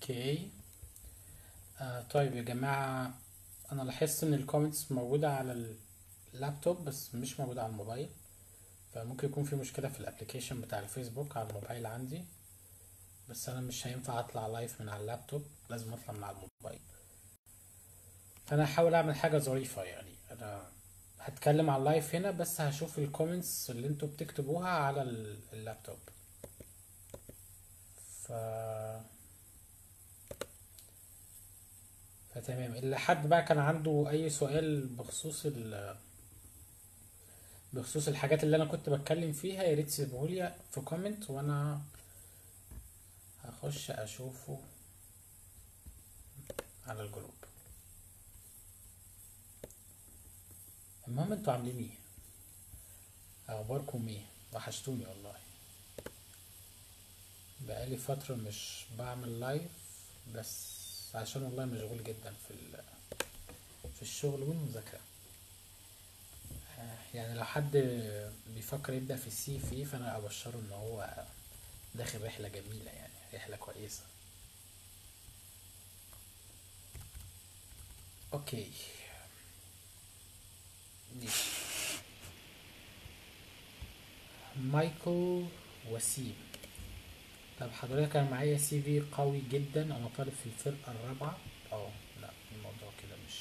اوكي آه طيب يا جماعة انا لاحظت ان الكومنتس موجودة على اللابتوب بس مش موجودة على الموبايل فممكن يكون في مشكلة في الابليكيشن بتاع الفيسبوك على الموبايل عندي بس انا مش هينفع اطلع لايف من على اللابتوب لازم اطلع من على الموبايل فانا هحاول اعمل حاجة ظريفة يعني انا هتكلم على اللايف هنا بس هشوف الكومنتس اللي انتوا بتكتبوها على ال- اللابتوب ف فتمام اللي حد بقى كان عنده اي سؤال بخصوص ال... بخصوص الحاجات اللي انا كنت بتكلم فيها يا ريت تسيبهولي في كومنت وانا هخش اشوفه على الجروب المهم انتوا عاملين ايه اخباركم ايه وحشتوني والله بقالي فترة مش بعمل لايف بس عشان والله مشغول جدا في ال... في الشغل والمذاكرة آه، يعني لو حد بيفكر يبدأ في السي في فأنا أبشره إن هو داخل رحلة جميلة يعني رحلة كويسة أوكي ماشي. مايكل وسيم طب حضرتك انا معايا سي في قوي جدا انا طالب في الفرقة الرابعة اه لا الموضوع كده مش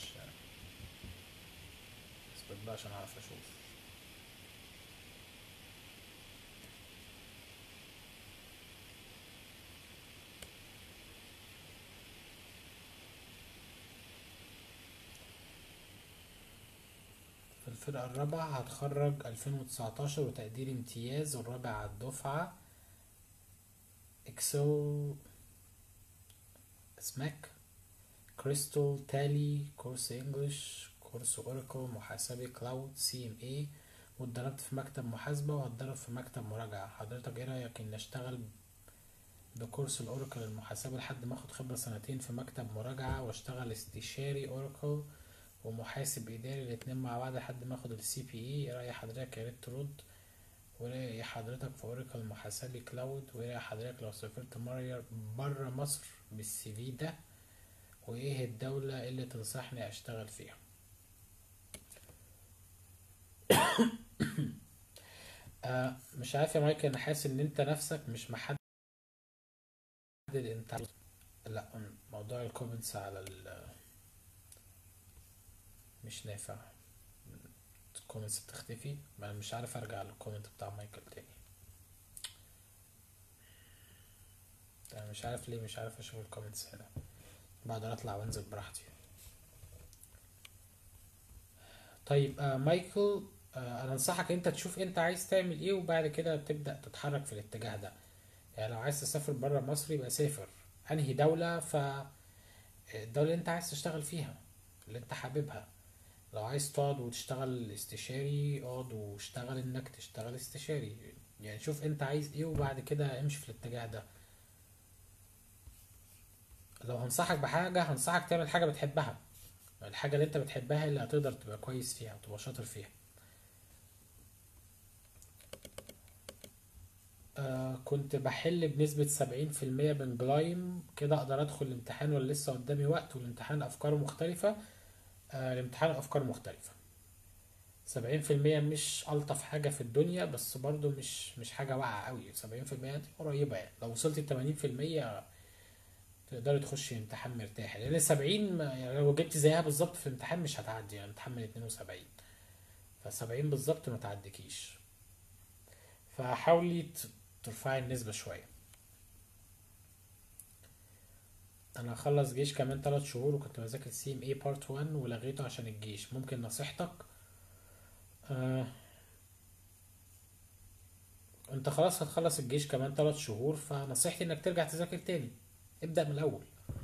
اثبت بقى عشان اعرف اشوف في الفرقة الرابعة هتخرج 2019 وتقدير امتياز والرابع على الدفعة اكسل سماك كريستال تالي كورس انجلش كورس اوراكل محاسبي كلاود سي ام اي واتدربت في مكتب محاسبة وهتدرب في مكتب مراجعة حضرتك ايه رأيك ان اشتغل بكورس الاوراكل المحاسبة لحد ما اخد خبرة سنتين في مكتب مراجعة واشتغل استشاري اوراكل ومحاسب اداري الاتنين مع بعض لحد ما اخد السي بي اي ايه رأي حضرتك يا ريت ترد وايه حضرتك في اوراكل محاسبي كلاود وايه حضرتك لو سافرت مرة برا مصر بالسي في ده وايه الدولة اللي تنصحني اشتغل فيها آه مش عارف يا مايكل انا حاسس ان انت نفسك مش محدد انت عاوز- لا موضوع الكومنتس على ال مش نافع الكومنتس بتختفي ما أنا مش عارف ارجع للكومنت بتاع مايكل تاني انا مش عارف ليه مش عارف اشوف الكومنتس هنا بقدر اطلع وانزل براحتي طيب آه مايكل آه انا انصحك انت تشوف انت عايز تعمل ايه وبعد كده تبدأ تتحرك في الاتجاه ده يعني لو عايز تسافر بره مصر يبقى سافر انهي دولة ف الدولة اللي انت عايز تشتغل فيها اللي انت حاببها لو عايز تقعد وتشتغل استشاري اقعد واشتغل انك تشتغل استشاري يعني شوف انت عايز ايه وبعد كده امشي في الاتجاه ده لو هنصحك بحاجة هنصحك تعمل حاجة بتحبها الحاجة اللي انت بتحبها اللي هتقدر تبقى كويس فيها وتبقى شاطر فيها آه كنت بحل بنسبة سبعين في المية من جلايم كده اقدر ادخل الامتحان ولا لسه قدامي وقت والامتحان افكاره مختلفة آه الامتحان افكار مختلفة سبعين في المية مش ألطف حاجة في الدنيا بس برضو مش مش حاجة واقعة قوي سبعين في المية دي قريبة يعني لو وصلت لتمانين في المية تقدري تخشي امتحان مرتاح لأن سبعين ما- يعني لو جبت زيها بالظبط في الامتحان مش هتعدي يعني امتحان من اتنين وسبعين فسبعين بالظبط ما تعديكيش فحاولي ت- ترفعي النسبة شوية أنا هخلص جيش كمان تلات شهور وكنت بذاكر سي ام اي بارت 1 ولغيته عشان الجيش ممكن نصيحتك آه انت خلاص هتخلص الجيش كمان تلات شهور فنصيحتي انك ترجع تذاكر تاني ابدأ من الأول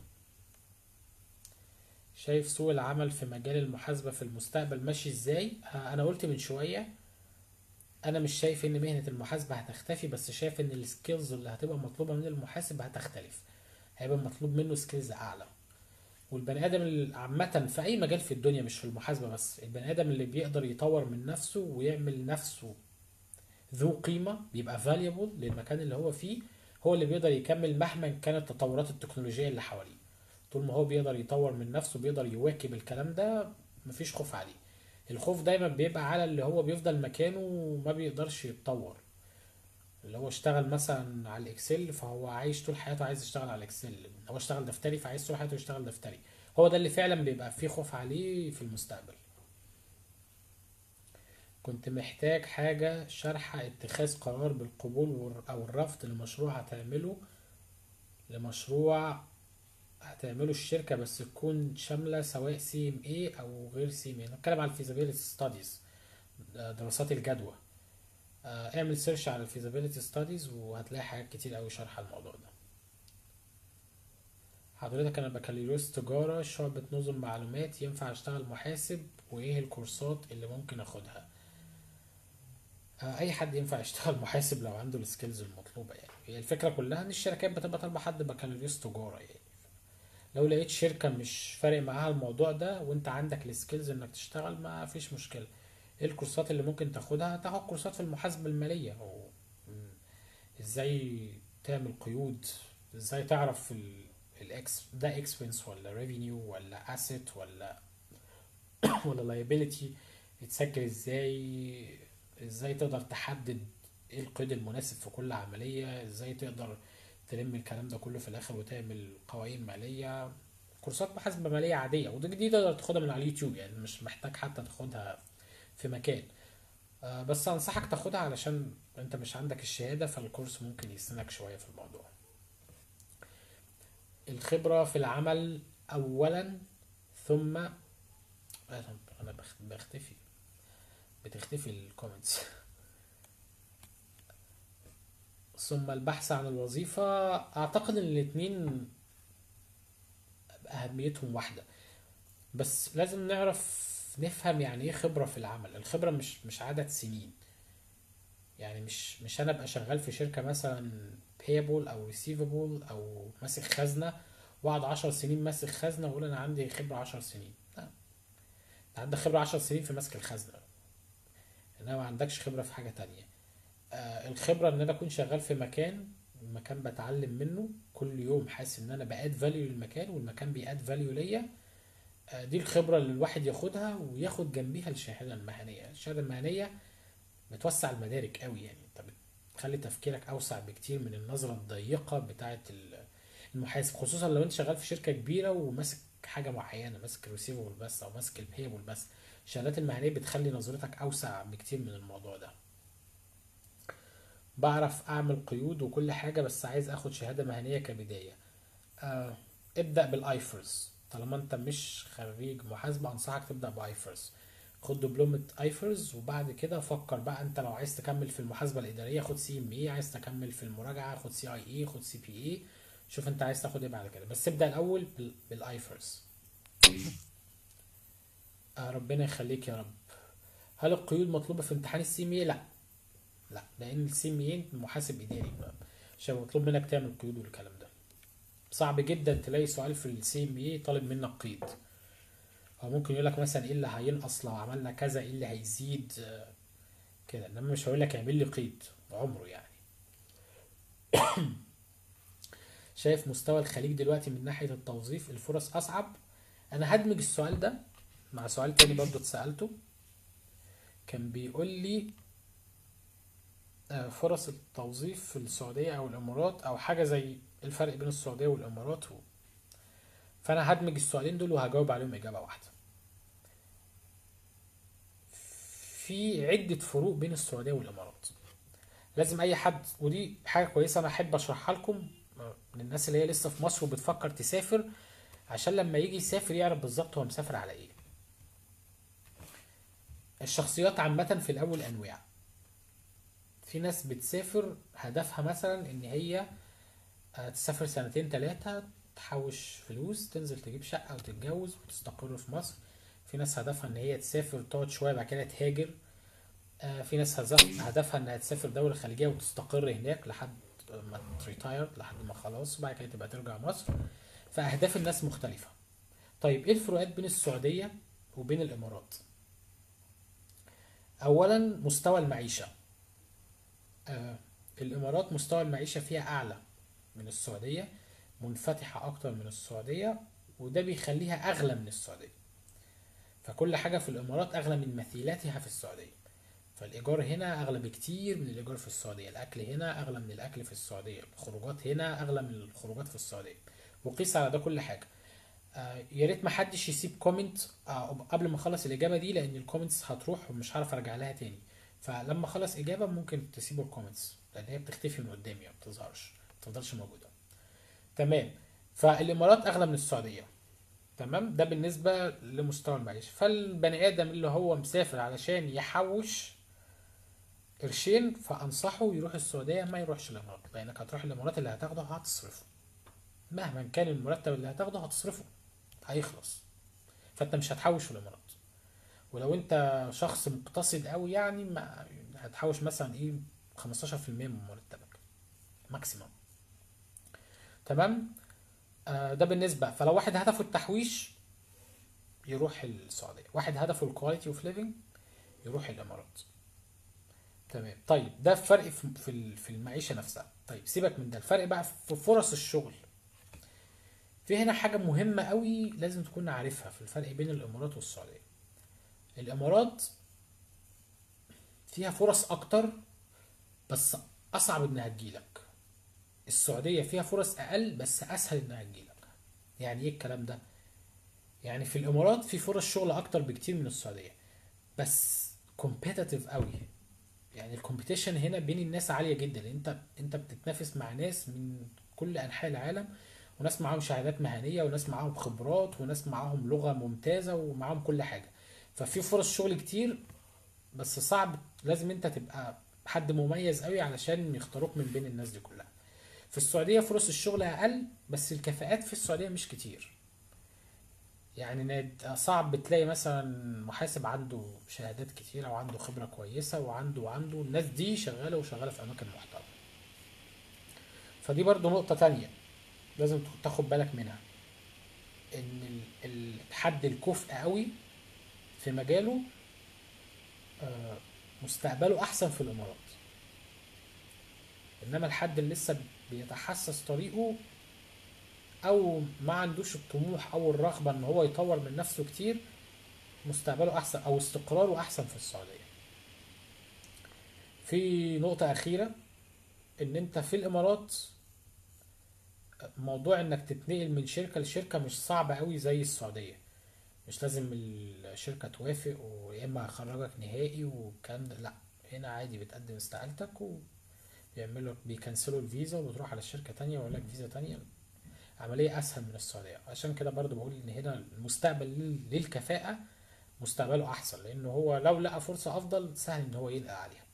شايف سوق العمل في مجال المحاسبة في المستقبل ماشي ازاي آه انا قلت من شوية انا مش شايف ان مهنة المحاسبة هتختفي بس شايف ان السكيلز اللي هتبقى مطلوبة من المحاسب هتختلف هيبقى مطلوب منه سكيلز اعلى والبني ادم اللي عامة في اي مجال في الدنيا مش في المحاسبة بس البني ادم اللي بيقدر يطور من نفسه ويعمل نفسه ذو قيمة بيبقى valuable للمكان اللي هو فيه هو اللي بيقدر يكمل مهما كانت التطورات التكنولوجية اللي حواليه طول ما هو بيقدر يطور من نفسه بيقدر يواكب الكلام ده مفيش خوف عليه الخوف دايما بيبقى على اللي هو بيفضل مكانه وما بيقدرش يتطور اللي هو اشتغل مثلا على الاكسل فهو عايش طول حياته عايز يشتغل على الاكسل هو اشتغل دفتري فعايز طول حياته يشتغل دفتري هو ده اللي فعلا بيبقى فيه خوف عليه في المستقبل كنت محتاج حاجة شرح اتخاذ قرار بالقبول والر- أو الرفض لمشروع هتعمله لمشروع هتعمله الشركة بس تكون شاملة سواء سي ام اي أو غير سي ام اي نتكلم على الفيزابيلتي ستاديز دراسات الجدوى آه، اعمل سيرش على الفيزابيلتي ستاديز وهتلاقي حاجات كتير أوي شرح الموضوع ده حضرتك أنا بكالوريوس تجارة شعبة نظم معلومات ينفع أشتغل محاسب وإيه الكورسات اللي ممكن أخدها آه، اي حد ينفع يشتغل محاسب لو عنده السكيلز المطلوبه يعني هي الفكره كلها ان الشركات بتبقى طالبه حد بكالوريوس تجاره يعني لو لقيت شركه مش فارق معاها الموضوع ده وانت عندك السكيلز انك تشتغل ما فيش مشكله ايه الكورسات اللي ممكن تاخدها تاخد كورسات في المحاسبه الماليه او م، ازاي تعمل قيود ازاي تعرف ال الاكس ده اكسبنس ولا ريفينيو ولا اسيت ولا ولا لايبيليتي يتسجل ازاي ازاي تقدر تحدد ايه القيد المناسب في كل عملية ازاي تقدر تلم الكلام ده كله في الاخر وتعمل قوائم مالية كورسات محاسبة مالية عادية ودي دي تقدر تاخدها من على اليوتيوب يعني مش محتاج حتى تاخدها في مكان آه، بس انصحك تاخدها علشان انت مش عندك الشهادة فالكورس ممكن يسنك شوية في الموضوع الخبرة في العمل اولا ثم انا أنا بخ- بختفي بتختفي الكومنتس ثم البحث عن الوظيفة أعتقد إن الاتنين أهميتهم واحدة بس لازم نعرف نفهم يعني إيه خبرة في العمل الخبرة مش مش عدد سنين يعني مش مش أنا أبقى شغال في شركة مثلا payable أو receivable أو ماسك خزنة وأقعد عشر سنين ماسك خزنة وأقول أنا عندي خبرة عشر سنين لا أنت عندك خبرة عشر سنين في ماسك الخزنة انما ما عندكش خبرة في حاجة تانية آه الخبرة ان انا اكون شغال في مكان المكان بتعلم منه كل يوم حاسس ان انا باد فاليو للمكان والمكان بياد فاليو ليا آه دي الخبرة اللي الواحد ياخدها وياخد جنبيها الشهادة المهنية الشهادة المهنية بتوسع المدارك قوي يعني انت بتخلي تفكيرك اوسع بكتير من النظرة الضيقة بتاعة ال- المحاسب خصوصا لو انت شغال في شركة كبيرة وماسك حاجة معينة ماسك الريسيفبل بس او ماسك البيبل بس الشهادات المهنية بتخلي نظرتك اوسع بكتير من الموضوع ده بعرف اعمل قيود وكل حاجة بس عايز اخد شهادة مهنية كبداية آه ابدأ بالايفرز طالما انت مش خريج محاسبة انصحك تبدأ بايفرز خد دبلومة ايفرز وبعد كده فكر بقى انت لو عايز تكمل في المحاسبة الإدارية خد سي ام اي عايز تكمل في المراجعة خد سي اي اي خد سي بي اي شوف انت عايز تاخد ايه بعد كده بس ابدأ الاول بال- بالايفرز آه ربنا يخليك يا رب هل القيود مطلوبة في امتحان السي ام اي لا لا لان السي ام اي محاسب اداري مش هيبقى مطلوب منك تعمل قيود والكلام ده صعب جدا تلاقي سؤال في السي ام اي طالب منك قيد او ممكن يقول لك مثلا ايه اللي هينقص لو عملنا كذا ايه اللي هيزيد آه، كده انما مش هيقول لك اعمل لي قيد عمره يعني شايف مستوى الخليج دلوقتي من ناحية التوظيف الفرص أصعب أنا هدمج السؤال ده مع سؤال تاني برضه اتسألته كان بيقول لي آه، فرص التوظيف في السعودية أو الإمارات أو حاجة زي الفرق بين السعودية والإمارات و... فأنا هدمج السؤالين دول وهجاوب عليهم إجابة واحدة في عدة فروق بين السعودية والإمارات لازم أي حد ودي حاجة كويسة أنا أحب أشرحها لكم آه، للناس اللي هي لسه في مصر وبتفكر تسافر عشان لما يجي يسافر يعرف بالظبط هو مسافر على إيه الشخصيات عامة في الأول أنواع في ناس بتسافر هدفها مثلا إن هي آه، تسافر سنتين تلاتة تحوش فلوس تنزل تجيب شقة وتتجوز وتستقر في مصر في ناس هدفها إن هي تسافر تقعد شوية بعد كده تهاجر آه، في ناس هدف- هدفها إنها تسافر دولة خليجية وتستقر هناك لحد ما تريتاير لحد ما خلاص وبعد كده تبقى ترجع مصر فأهداف الناس مختلفة طيب إيه الفروقات بين السعودية وبين الإمارات؟ أولا مستوى المعيشة آه، الإمارات مستوى المعيشة فيها أعلى من السعودية منفتحة أكتر من السعودية وده بيخليها أغلى من السعودية فكل حاجة في الإمارات أغلى من مثيلاتها في السعودية فالإيجار هنا أغلى بكتير من الإيجار في السعودية الأكل هنا أغلى من الأكل في السعودية الخروجات هنا أغلى من الخروجات في السعودية وقيس على ده كل حاجة آه يا ريت ما حدش يسيب كومنت آه قبل ما اخلص الاجابه دي لان الكومنتس هتروح ومش هعرف ارجع لها تاني فلما اخلص اجابه ممكن تسيبوا الكومنتس لان هي بتختفي من قدامي ما بتظهرش ما بتفضلش موجوده تمام فالامارات اغلى من السعوديه تمام ده بالنسبه لمستوى المعيشه فالبني ادم اللي هو مسافر علشان يحوش قرشين فانصحه يروح السعوديه ما يروحش الامارات لانك هتروح الامارات اللي هتاخده هتصرفه مهما كان المرتب اللي هتاخده هتصرفه هيخلص فانت مش هتحوش في الامارات ولو انت شخص مقتصد قوي يعني ما هتحوش مثلا ايه 15% من مرتبك ماكسيمم تمام آه ده بالنسبه فلو واحد هدفه التحويش يروح السعوديه واحد هدفه الكواليتي اوف ليفنج يروح الامارات تمام طيب ده الفرق في في المعيشه نفسها طيب سيبك من ده الفرق بقى في فرص الشغل في هنا حاجة مهمة قوي لازم تكون عارفها في الفرق بين الإمارات والسعودية الإمارات فيها فرص أكتر بس أصعب إنها تجيلك السعودية فيها فرص أقل بس أسهل إنها تجيلك يعني إيه الكلام ده؟ يعني في الإمارات في فرص شغل أكتر بكتير من السعودية بس كومبيتيتيف قوي يعني الكومبيتيشن هنا بين الناس عالية جدا انت انت بتتنافس مع ناس من كل انحاء العالم وناس معاهم شهادات مهنيه وناس معاهم خبرات وناس معاهم لغه ممتازه ومعاهم كل حاجه ففي فرص شغل كتير بس صعب لازم انت تبقى حد مميز قوي علشان يختاروك من بين الناس دي كلها في السعوديه فرص الشغل اقل بس الكفاءات في السعوديه مش كتير يعني صعب تلاقي مثلا محاسب عنده شهادات كتير او عنده خبره كويسه وعنده وعنده الناس دي شغاله وشغاله في اماكن محترمه فدي برضو نقطه تانية لازم تاخد بالك منها ان الحد الكفء قوي في مجاله مستقبله احسن في الامارات انما الحد اللي لسه بيتحسس طريقه او ما عندوش الطموح او الرغبه ان هو يطور من نفسه كتير مستقبله احسن او استقراره احسن في السعوديه في نقطه اخيره ان انت في الامارات موضوع انك تتنقل من شركة لشركة مش صعب قوي زي السعودية مش لازم الشركة توافق ويا اما هخرجك نهائي والكلام ده لا هنا عادي بتقدم استقالتك وبيعملوا بيكنسلوا الفيزا وبتروح على شركة تانية ويقول لك فيزا تانية عملية اسهل من السعودية عشان كده برضو بقول ان هنا المستقبل للكفاءة مستقبله احسن لانه هو لو لقى فرصة افضل سهل ان هو يلقى عليها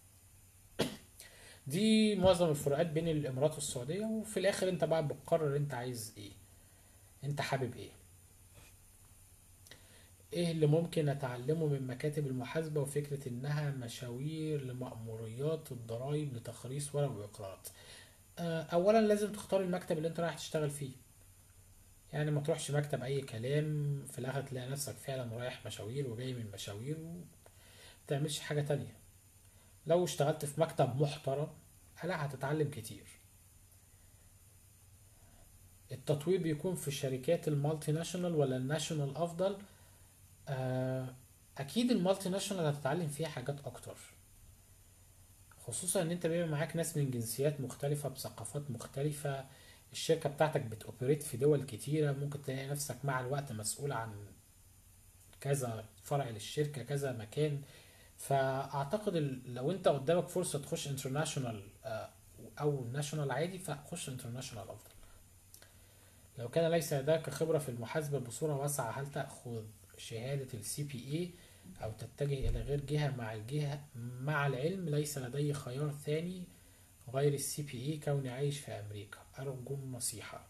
دي معظم الفروقات بين الامارات والسعوديه وفي الاخر انت بقى بتقرر انت عايز ايه انت حابب ايه ايه اللي ممكن اتعلمه من مكاتب المحاسبه وفكره انها مشاوير لمأموريات الضرائب لتخليص ورق واقرارات اولا لازم تختار المكتب اللي انت رايح تشتغل فيه يعني ما تروحش مكتب اي كلام في الاخر تلاقي نفسك فعلا رايح مشاوير وجاي من مشاوير ومتعملش حاجه تانية لو اشتغلت في مكتب محترم لا هتتعلم كتير التطوير بيكون في الشركات المالتي ناشونال ولا الناشونال افضل اكيد المالتي ناشونال هتتعلم فيها حاجات اكتر خصوصا ان انت بيبقى معاك ناس من جنسيات مختلفة بثقافات مختلفة الشركة بتاعتك بتوبريت في دول كتيرة ممكن تلاقي نفسك مع الوقت مسؤول عن كذا فرع للشركة كذا مكان فاعتقد لو انت قدامك فرصه تخش انترناشونال او ناشونال عادي فخش انترناشونال افضل لو كان ليس لديك خبره في المحاسبه بصوره واسعه هل تاخذ شهاده السي بي اي او تتجه الى غير جهه مع الجهه مع العلم ليس لدي خيار ثاني غير السي بي اي كوني عايش في امريكا ارجو النصيحه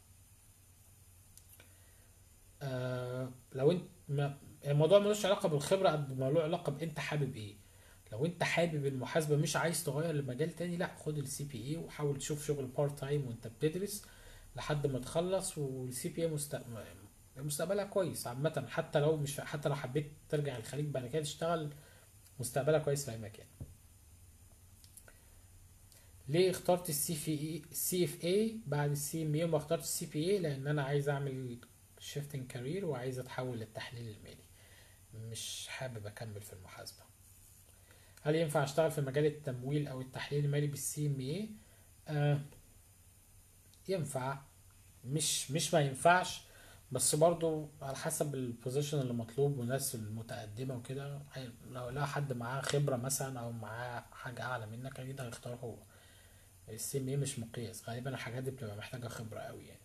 أه لو انت ما الموضوع ملوش علاقه بالخبره قد ما له علاقه بانت حابب ايه لو انت حابب المحاسبه مش عايز تغير لمجال تاني لا خد السي بي اي وحاول تشوف شغل بارت تايم وانت بتدرس لحد ما تخلص والسي بي اي مستقبلها كويس عامه حتى لو مش حتى لو حبيت ترجع الخليج بعد كده تشتغل مستقبلها كويس في اي مكان ليه اخترت السي في اي السي اف اي بعد السي ام اي وما اخترت السي بي اي لان انا عايز اعمل شيفتنج كارير وعايز اتحول للتحليل المالي مش حابب اكمل في المحاسبه هل ينفع اشتغل في مجال التمويل او التحليل المالي بالسي ام اي آه ينفع مش مش ما ينفعش بس برضو على حسب البوزيشن اللي مطلوب والناس المتقدمه وكده هي- لو لو حد معاه خبره مثلا او معاه حاجه اعلى منك اكيد هيختار هو السي ام اي مش مقياس غالبا الحاجات دي بتبقى محتاجه خبره قوي يعني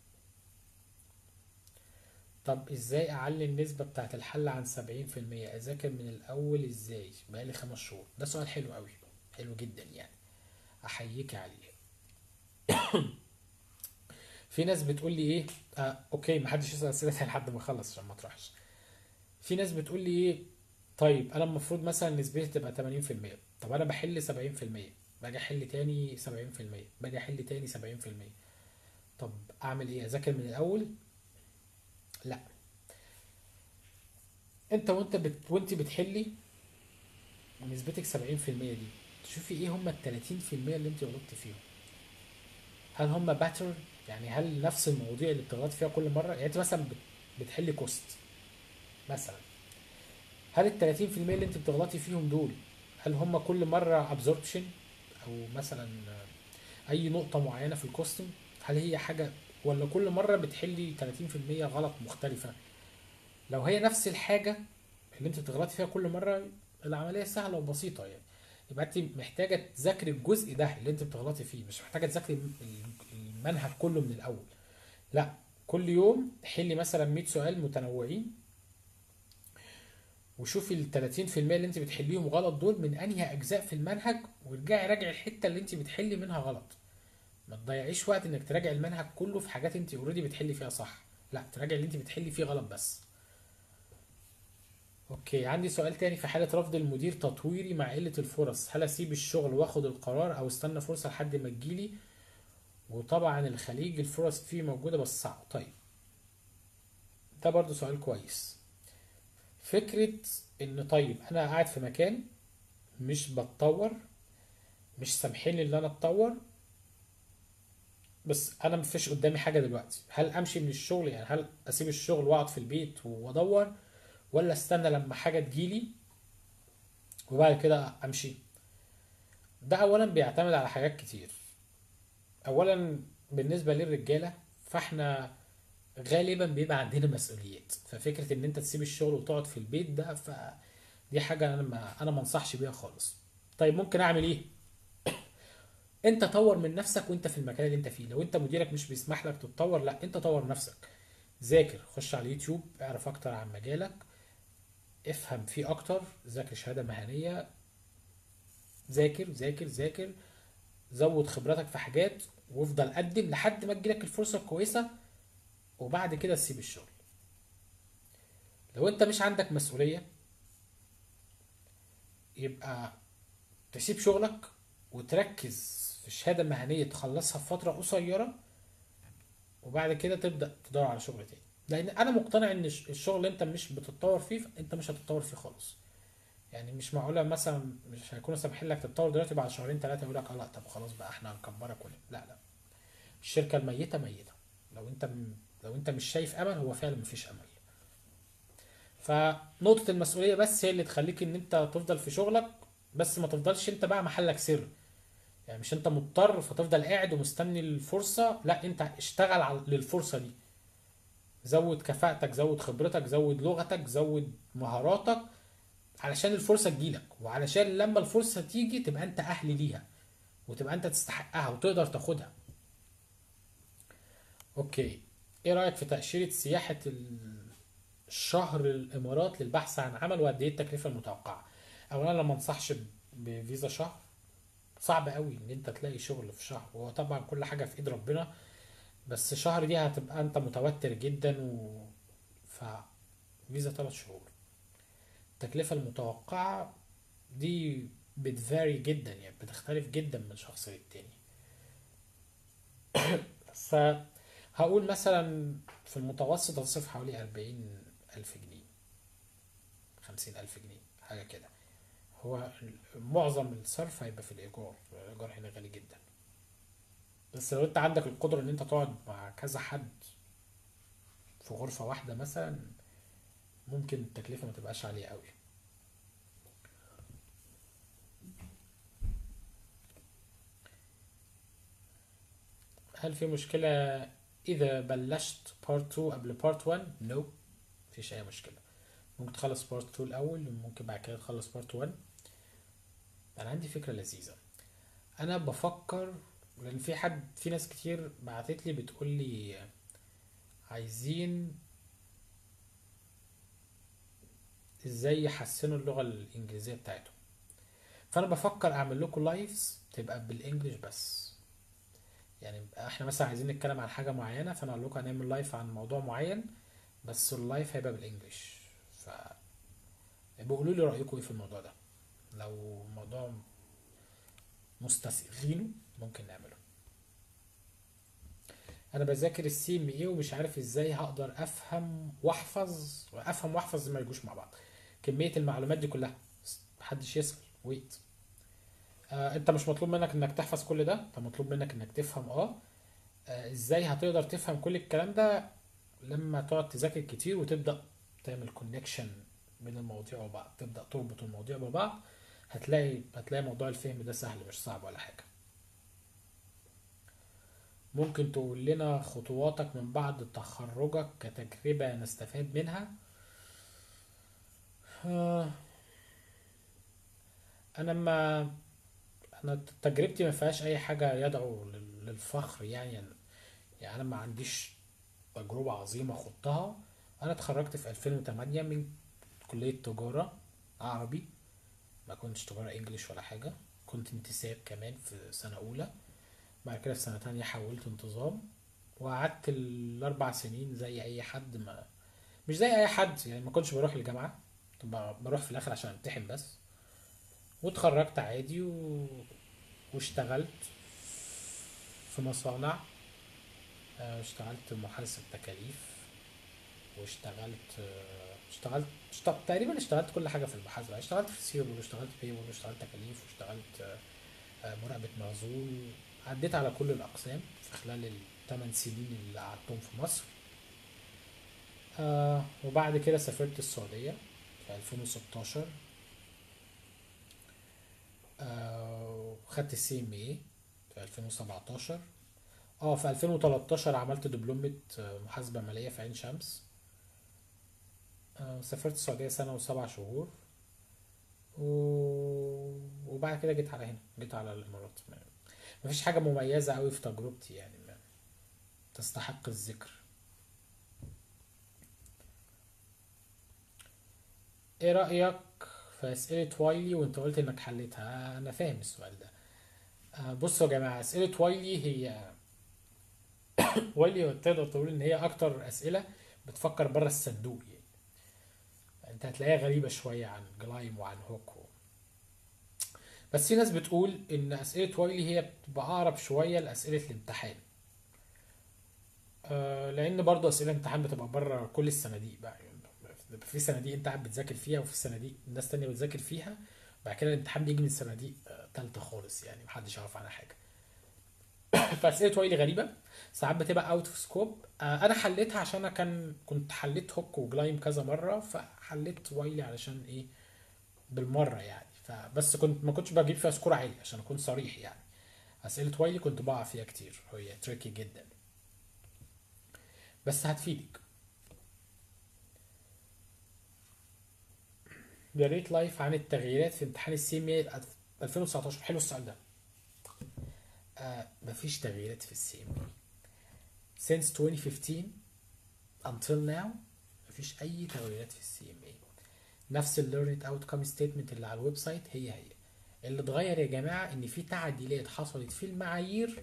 طب ازاي اعلي النسبة بتاعت الحل عن سبعين في المية اذاكر من الاول ازاي بقالي خمس شهور ده سؤال حلو قوي حلو جدا يعني احييك عليه في ناس بتقول لي ايه آه اوكي محدش يسأل اسئلة تاني لحد ما اخلص عشان ما اطرحش في ناس بتقول لي ايه طيب انا المفروض مثلا نسبتي تبقى 80% طب انا بحل 70% باجي احل تاني 70% باجي احل تاني 70% طب اعمل ايه اذاكر من الاول لا انت وانت بت... وانت بتحلي نسبتك 70% دي تشوفي ايه هم ال 30% اللي انت غلطت فيهم هل هم باتر يعني هل نفس المواضيع اللي بتغلط فيها كل مره يعني انت مثلا بت... بتحلي كوست مثلا هل ال 30% اللي انت بتغلطي فيهم دول هل هم كل مره ابزوربشن او مثلا اي نقطه معينه في الكوستم هل هي حاجه ولا كل مره بتحلي 30% غلط مختلفه لو هي نفس الحاجه اللي انت بتغلطي فيها كل مره العمليه سهله وبسيطه يعني يبقى انت محتاجه تذاكري الجزء ده اللي انت بتغلطي فيه مش محتاجه تذاكري المنهج كله من الاول لا كل يوم حلي مثلا 100 سؤال متنوعين وشوفي ال 30% اللي انت بتحليهم غلط دول من انهي اجزاء في المنهج وارجعي راجعي الحته اللي انت بتحلي منها غلط ما تضيعيش وقت انك تراجع المنهج كله في حاجات انت اوريدي بتحلي فيها صح لا تراجع اللي انت بتحلي فيه غلط بس اوكي عندي سؤال تاني في حالة رفض المدير تطويري مع قلة الفرص هل اسيب الشغل واخد القرار او استنى فرصة لحد ما تجيلي وطبعا الخليج الفرص فيه موجودة بس صعب طيب ده برضو سؤال كويس فكرة ان طيب انا قاعد في مكان مش بتطور مش سامحين لي ان انا اتطور بس انا مفيش قدامي حاجه دلوقتي هل امشي من الشغل يعني هل اسيب الشغل واقعد في البيت وادور ولا استنى لما حاجه تجيلي وبعد كده امشي ده اولا بيعتمد على حاجات كتير اولا بالنسبه للرجاله فاحنا غالبا بيبقى عندنا مسؤوليات ففكره ان انت تسيب الشغل وتقعد في البيت ده فدي حاجه انا ما انا ما انصحش بيها خالص طيب ممكن اعمل ايه انت طور من نفسك وانت في المكان اللي انت فيه لو انت مديرك مش بيسمح لك تتطور لا انت طور نفسك ذاكر خش على اليوتيوب اعرف اكتر عن مجالك افهم فيه اكتر ذاكر شهاده مهنيه ذاكر ذاكر ذاكر زود خبراتك في حاجات وافضل قدم لحد ما تجيلك الفرصه الكويسه وبعد كده تسيب الشغل لو انت مش عندك مسؤوليه يبقى تسيب شغلك وتركز في الشهاده المهنيه تخلصها في فتره قصيره وبعد كده تبدا تدور على شغل تاني لان انا مقتنع ان الشغل اللي انت مش بتتطور فيه انت مش هتتطور فيه خالص يعني مش معقوله مثلا مش هيكونوا سامحين لك تتطور دلوقتي بعد شهرين ثلاثه يقول لك اه لا طب خلاص بقى احنا هنكبرك ولا لا لا الشركه الميته ميته لو انت لو انت مش شايف امل هو فعلا مفيش امل فنقطه المسؤوليه بس هي اللي تخليك ان انت تفضل في شغلك بس ما تفضلش انت بقى محلك سر يعني مش انت مضطر فتفضل قاعد ومستني الفرصة لا انت اشتغل للفرصة دي زود كفاءتك زود خبرتك زود لغتك زود مهاراتك علشان الفرصة تجيلك وعلشان لما الفرصة تيجي تبقى انت اهل ليها وتبقى انت تستحقها وتقدر تاخدها اوكي ايه رأيك في تأشيرة سياحة الشهر الامارات للبحث عن عمل وقد ايه التكلفة المتوقعة اولا انا ما انصحش بفيزا شهر صعب قوي ان انت تلاقي شغل في شهر وهو طبعا كل حاجه في ايد ربنا بس شهر دي هتبقى انت متوتر جدا و ف فيزا ثلاث شهور التكلفه المتوقعه دي بتفاري جدا يعني بتختلف جدا من شخص للتاني بس هقول مثلا في المتوسط هتصرف حوالي أربعين ألف جنيه خمسين ألف جنيه حاجة كده هو معظم الصرف هيبقى في الإيجار الإيجار هنا غالي جدا بس لو انت عندك القدرة ان انت تقعد مع كذا حد في غرفة واحدة مثلا ممكن التكلفة ما تبقاش عالية قوي هل في مشكلة إذا بلشت بارت 2 قبل بارت 1 نو no. مفيش أي مشكلة ممكن تخلص بارت 2 الأول وممكن بعد كده تخلص بارت 1 أنا عندي فكرة لذيذة أنا بفكر لأن في حد في ناس كتير بعتت لي بتقول لي عايزين ازاي يحسنوا اللغة الإنجليزية بتاعتهم فأنا بفكر أعمل لكم لايفز تبقى بالإنجليش بس يعني يبقى احنا مثلا عايزين نتكلم عن حاجة معينة فأنا أقول لكم هنعمل لايف عن موضوع معين بس اللايف هيبقى بالإنجليش ف بقولوا لي رأيكم ايه في الموضوع ده لو موضوع مستسيغينه ممكن نعمله انا بذاكر السي ام اي ومش عارف ازاي هقدر افهم واحفظ وافهم واحفظ ما يجوش مع بعض كمية المعلومات دي كلها محدش يسأل ويت آه انت مش مطلوب منك انك تحفظ كل ده انت مطلوب منك انك تفهم اه آه، ازاي هتقدر تفهم كل الكلام ده لما تقعد تذاكر كتير وتبدأ تعمل كونكشن بين المواضيع وبعض تبدأ تربط المواضيع ببعض هتلاقي هتلاقي موضوع الفهم ده سهل مش صعب ولا حاجة ممكن تقول لنا خطواتك من بعد تخرجك كتجربة نستفاد منها آه، انا ما انا تجربتي ما فيهاش اي حاجة يدعو لل- للفخر يعني يعني انا ما عنديش تجربة عظيمة خضتها انا اتخرجت في 2008 من كلية تجارة عربي ما كنتش تجارة انجليش ولا حاجة كنت انتساب كمان في سنة اولى بعد كده في سنة تانية حولت انتظام وقعدت الاربع سنين زي اي حد ما مش زي اي حد يعني ما كنتش بروح الجامعة كنت ب- بروح في الاخر عشان امتحن بس واتخرجت عادي و... واشتغلت في مصانع آه، اشتغلت محاسب تكاليف واشتغلت آه، اشتغلت اشتغلت تقريبا اشتغلت كل حاجه في المحاسبه اشتغلت في سيبل واشتغلت بيبل واشتغلت تكاليف واشتغلت آه، آه، مراقبه مخزون عديت على كل الاقسام في خلال الثمان سنين اللي قعدتهم في مصر آه، وبعد كده سافرت السعوديه في 2016 آه، وخدت السي ام اي في 2017 اه في 2013 عملت دبلومة آه، محاسبة مالية في عين شمس آه، سافرت السعودية سنة وسبع شهور و... وبعد كده جيت على هنا جيت على الإمارات ما- مفيش حاجة مميزة أوي في تجربتي يعني ما تستحق الذكر ايه رأيك في أسئلة وايلي وانت قلت انك حليتها انا فاهم السؤال ده آه، بصوا يا جماعة أسئلة وايلي هي وايلي تقدر تقول ان هي اكتر أسئلة بتفكر بره الصندوق يعني انت هتلاقيها غريبة شوية عن جلايم وعن هوك و... بس في ناس بتقول ان أسئلة وايلي هي بتبقى أقرب شوية لأسئلة الامتحان آه، لان برضه اسئله الامتحان بتبقى بره كل الصناديق بقى يعني بيبقى في صناديق انت قاعد بتذاكر فيها وفي صناديق ناس تانية بتذاكر فيها بعد كده الامتحان بيجي من صناديق آه، تالتة خالص يعني محدش يعرف عنها حاجه فاسئله وايلي غريبه ساعات بتبقى اوت اوف سكوب انا حليتها عشان انا كان كنت حليت هوك وجلايم كذا مره فحليت وايلي علشان ايه بالمره يعني فبس كنت ما كنتش بجيب فيها سكور عالي عشان اكون صريح يعني اسئله وايلي كنت بقع فيها كتير هي تريكي جدا بس هتفيدك يا ريت لايف عن التغييرات في امتحان السي ام 2019 حلو السؤال ده آه مفيش تغييرات في السي ام since 2015 until now مفيش اي تغييرات في السي ام نفس ال learned outcome statement اللي على الويب سايت هي هي اللي اتغير يا جماعة ان في تعديلات حصلت في المعايير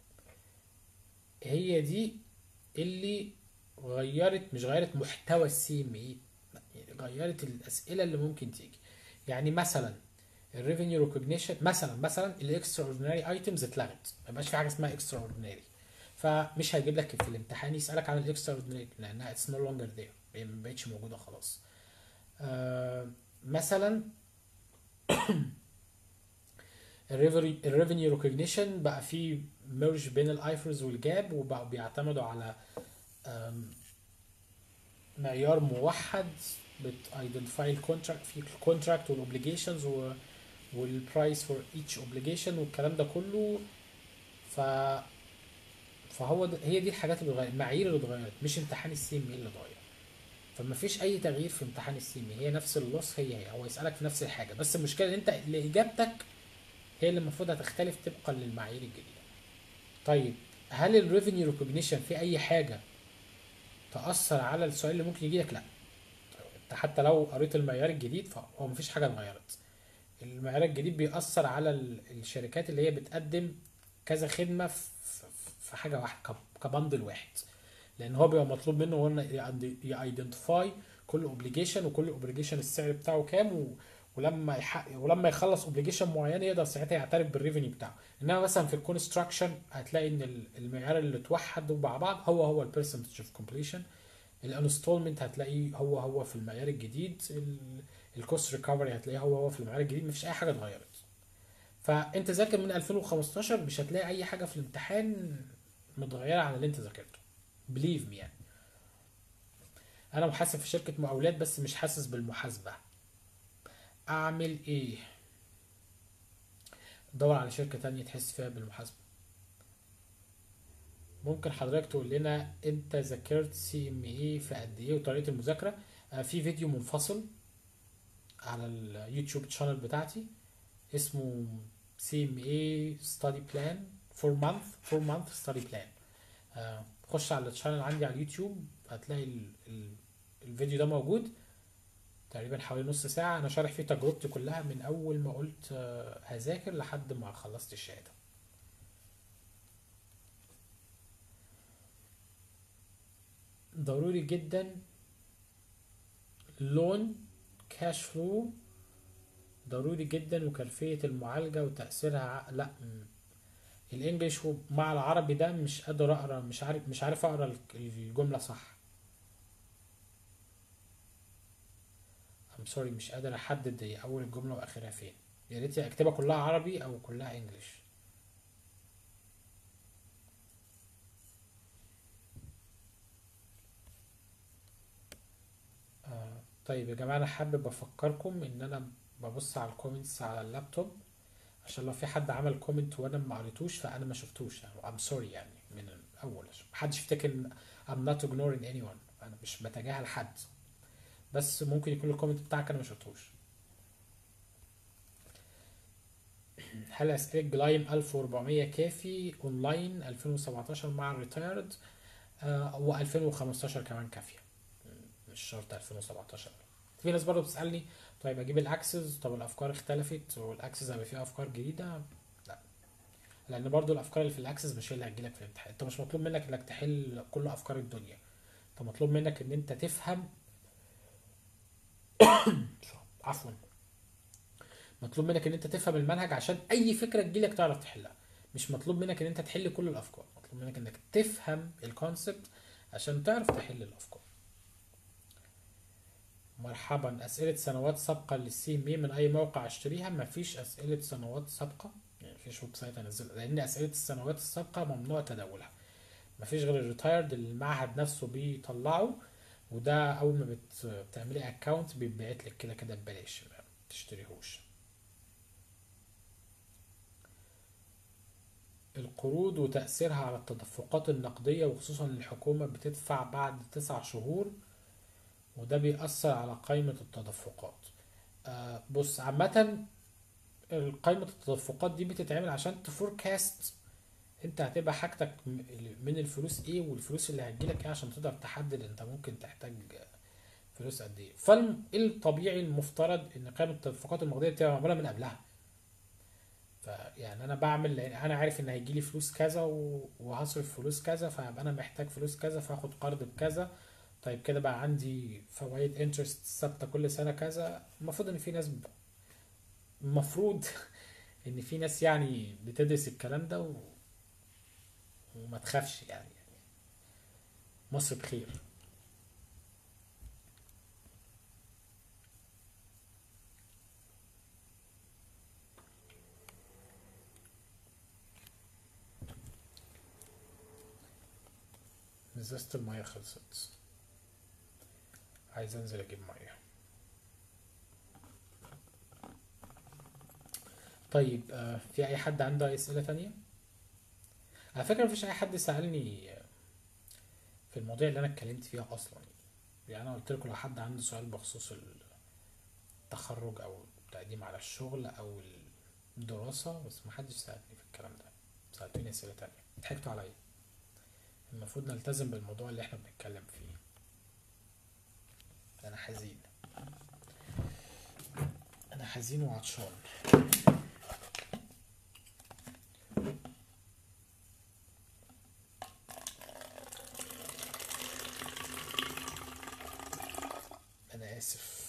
هي دي اللي غيرت مش غيرت محتوى السي ام اي غيرت الاسئله اللي ممكن تيجي يعني مثلا الريفينيو ريكوجنيشن مثلا مثلا الاكسترا اوردينري ايتمز اتلغت ما بقاش في حاجه اسمها اكسترا اوردينري فمش هيجيب لك في الامتحان يسالك عن الاكسترا اوردينري لانها اتس نو لونجر ذير ما بقتش موجوده خلاص آه مثلا الريفينيو ريكوجنيشن بقى فيه ميرج بين الايفرز والجاب وبقوا بيعتمدوا على أم، معيار موحد بتايدنتيفاي الكونتراكت في الكونتراكت والاوبليجيشنز والبرايس فور ايتش اوبليجيشن والكلام ده كله ف فهو ده هي دي الحاجات اللي اتغيرت المعايير اللي اتغيرت مش امتحان السي ام اللي اتغير فما فيش اي تغيير في امتحان السي ام هي نفس اللص هي هي هو يسالك في نفس الحاجه بس المشكله ان انت اللي اجابتك هي اللي المفروض هتختلف طبقا للمعايير الجديده طيب هل الريفينيو ريكوجنيشن في اي حاجه تاثر على السؤال اللي ممكن يجي لك لا انت حتى لو قريت المعيار الجديد فهو مفيش حاجه اتغيرت المعيار الجديد بيأثر على ال- الشركات اللي هي بتقدم كذا خدمه في في حاجه واحده كب- كبندل واحد لان هو بيبقى مطلوب منه هو يايدنتيفاي كل اوبليجيشن وكل اوبليجيشن السعر بتاعه كام و... ولما يحقق ولما يخلص اوبليجيشن معين يقدر ساعتها يعترف بالريفينيو بتاعه انما مثلا في الكونستراكشن هتلاقي ان ال- المعيار اللي اتوحد مع بعض هو هو البرسنتج اوف كومبليشن الانستولمنت هتلاقيه هو هو في المعيار الجديد الكوست ريكفري هتلاقيه هو هو في المعيار الجديد مفيش اي حاجه اتغيرت فانت ذاكر من 2015 مش هتلاقي اي حاجه في الامتحان متغيره عن اللي انت ذاكرته بليف مي يعني انا محاسب في شركه مقاولات بس مش حاسس بالمحاسبه اعمل ايه دور على شركه تانية تحس فيها بالمحاسبه ممكن حضرتك تقول لنا انت ذاكرت سي ام اي في قد ايه وطريقه المذاكره آه، في فيديو منفصل على اليوتيوب شانل بتاعتي اسمه سي ام اي ستادي بلان فور مانث فور مانث ستادي بلان خش على الشانل عندي على اليوتيوب هتلاقي ال ال الفيديو ده موجود تقريبا حوالي نص ساعة أنا شارح فيه تجربتي كلها من أول ما قلت آه، هذاكر لحد ما خلصت الشهادة ضروري جدا لون كاش فلو ضروري جدا وكيفية المعالجة وتأثيرها ع- لا م- الانجليش و- مع العربي ده مش قادر اقرا مش عارف مش عارف اقرا ال- الجملة صح I'm sorry مش قادر احدد هي اول الجملة واخرها فين يا ريت اكتبها كلها عربي او كلها انجليش آه طيب يا جماعة أنا حابب أفكركم إن أنا ببص على الكومنتس على اللابتوب عشان لو في حد عمل كومنت وأنا ما قريتوش فأنا ما شفتوش يعني I'm sorry يعني من الأول عشان محدش يفتكر إن I'm not ignoring anyone أنا مش بتجاهل حد بس ممكن يكون الكومنت بتاعك أنا ما شفتوش هل أسئلة جلايم 1400 كافي أونلاين 2017 مع الريتايرد آه و2015 كمان كافية مش شرط 2017 في ناس برضه بتسألني طيب اجيب الاكسس طب الافكار اختلفت والاكسس هيبقى فيها افكار جديدة لا لان برضه الافكار اللي في الاكسس مش هي اللي هتجيلك في الامتحان انت مش مطلوب منك انك تحل كل افكار الدنيا انت مطلوب منك ان انت تفهم عفوا مطلوب منك ان انت تفهم المنهج عشان اي فكرة تجيلك تعرف تحلها مش مطلوب منك ان انت تحل كل الافكار مطلوب منك انك تفهم الكونسبت عشان تعرف تحل الافكار مرحبا أسئلة سنوات سابقة للسي ام من أي موقع أشتريها مفيش أسئلة سنوات سابقة يعني مفيش ويب سايت أنزلها لأن أسئلة السنوات السابقة ممنوع تداولها مفيش غير الريتايرد اللي المعهد نفسه بيطلعه وده أول ما بت... بتعملي أكونت بيتبعت لك كده كده ببلاش ما تشتريهوش القروض وتأثيرها على التدفقات النقدية وخصوصا الحكومة بتدفع بعد تسع شهور وده بيأثر على قائمة التدفقات آه بص عامة قائمة التدفقات دي بتتعمل عشان تفوركاست انت هتبقى حاجتك م- من الفلوس ايه والفلوس اللي هتجيلك ايه عشان تقدر تحدد انت ممكن تحتاج فلوس قد ايه فالطبيعي المفترض ان قائمة التدفقات النقدية بتبقى معمولة من قبلها فيعني انا بعمل لان انا عارف ان هيجيلي فلوس كذا و- وهصرف فلوس كذا فهبقى انا محتاج فلوس كذا فاخد قرض بكذا طيب كده بقى عندي فوائد انترست ثابته كل سنه كذا المفروض ان في ناس ب- المفروض ان في ناس يعني بتدرس الكلام ده و... وما تخافش يعني مصر بخير ازازة المية خلصت عايز انزل اجيب مية طيب آه، في اي حد عنده اي اسئلة تانية على فكرة مفيش اي حد سألني في المواضيع اللي انا اتكلمت فيها اصلا يعني انا قلت لكم لو حد عنده سؤال بخصوص التخرج او التقديم على الشغل او الدراسة بس محدش سألني في الكلام ده سألتوني اسئلة تانية ضحكتوا عليا المفروض نلتزم بالموضوع اللي احنا بنتكلم فيه انا حزين انا حزين وعطشان انا اسف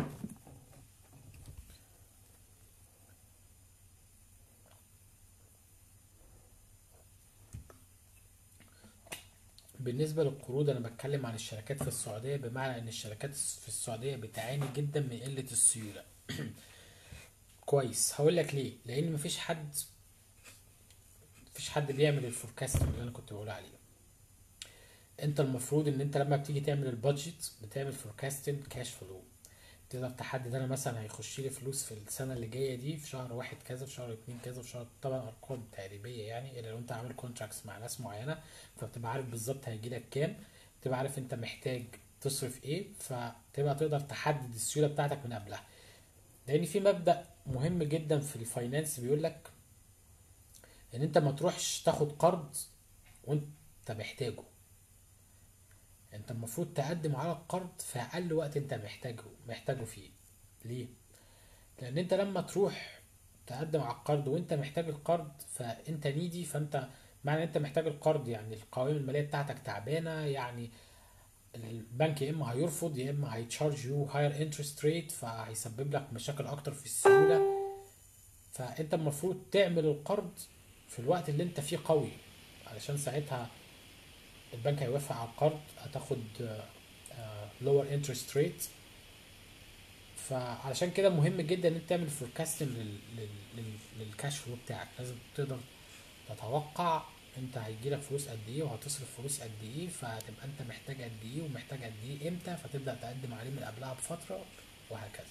بالنسبة للقروض أنا بتكلم عن الشركات في السعودية بمعنى إن الشركات في السعودية بتعاني جدا من قلة السيولة كويس هقول لك ليه لأن مفيش حد مفيش حد بيعمل الفوركاست اللي أنا كنت بقول عليه أنت المفروض إن أنت لما بتيجي تعمل البادجت بتعمل فوركاستنج كاش فلو تقدر تحدد انا مثلا هيخش لي فلوس في السنه اللي جايه دي في شهر واحد كذا في شهر اتنين كذا في شهر طبعا ارقام تقريبيه يعني الا لو انت عامل كونتراكتس مع ناس معينه فبتبقى عارف بالظبط هيجي لك كام تبقى عارف انت محتاج تصرف ايه فتبقى تقدر تحدد السيوله بتاعتك من قبلها لان في مبدا مهم جدا في الفاينانس بيقول لك ان انت ما تروحش تاخد قرض وانت محتاجه انت المفروض تقدم على القرض في اقل وقت انت محتاجه محتاجه فيه ليه لان انت لما تروح تقدم على القرض وانت محتاج القرض فانت نيدي فانت معنى انت محتاج القرض يعني القوائم الماليه بتاعتك تعبانه يعني البنك يا اما هيرفض يا اما هيتشارج يو هاير انترست ريت فهيسبب لك مشاكل اكتر في السيوله فانت المفروض تعمل القرض في الوقت اللي انت فيه قوي علشان ساعتها البنك هيوافق على القرض هتاخد لور انترست ريت فعلشان كده مهم جدا ان انت تعمل فوركاستنج للكاش فلو بتاعك لازم تقدر تتوقع انت هيجيلك فلوس قد ايه وهتصرف فلوس قد ايه فهتبقى انت محتاج قد ايه ومحتاج قد ايه امتى فتبدا تقدم عليه من قبلها بفتره وهكذا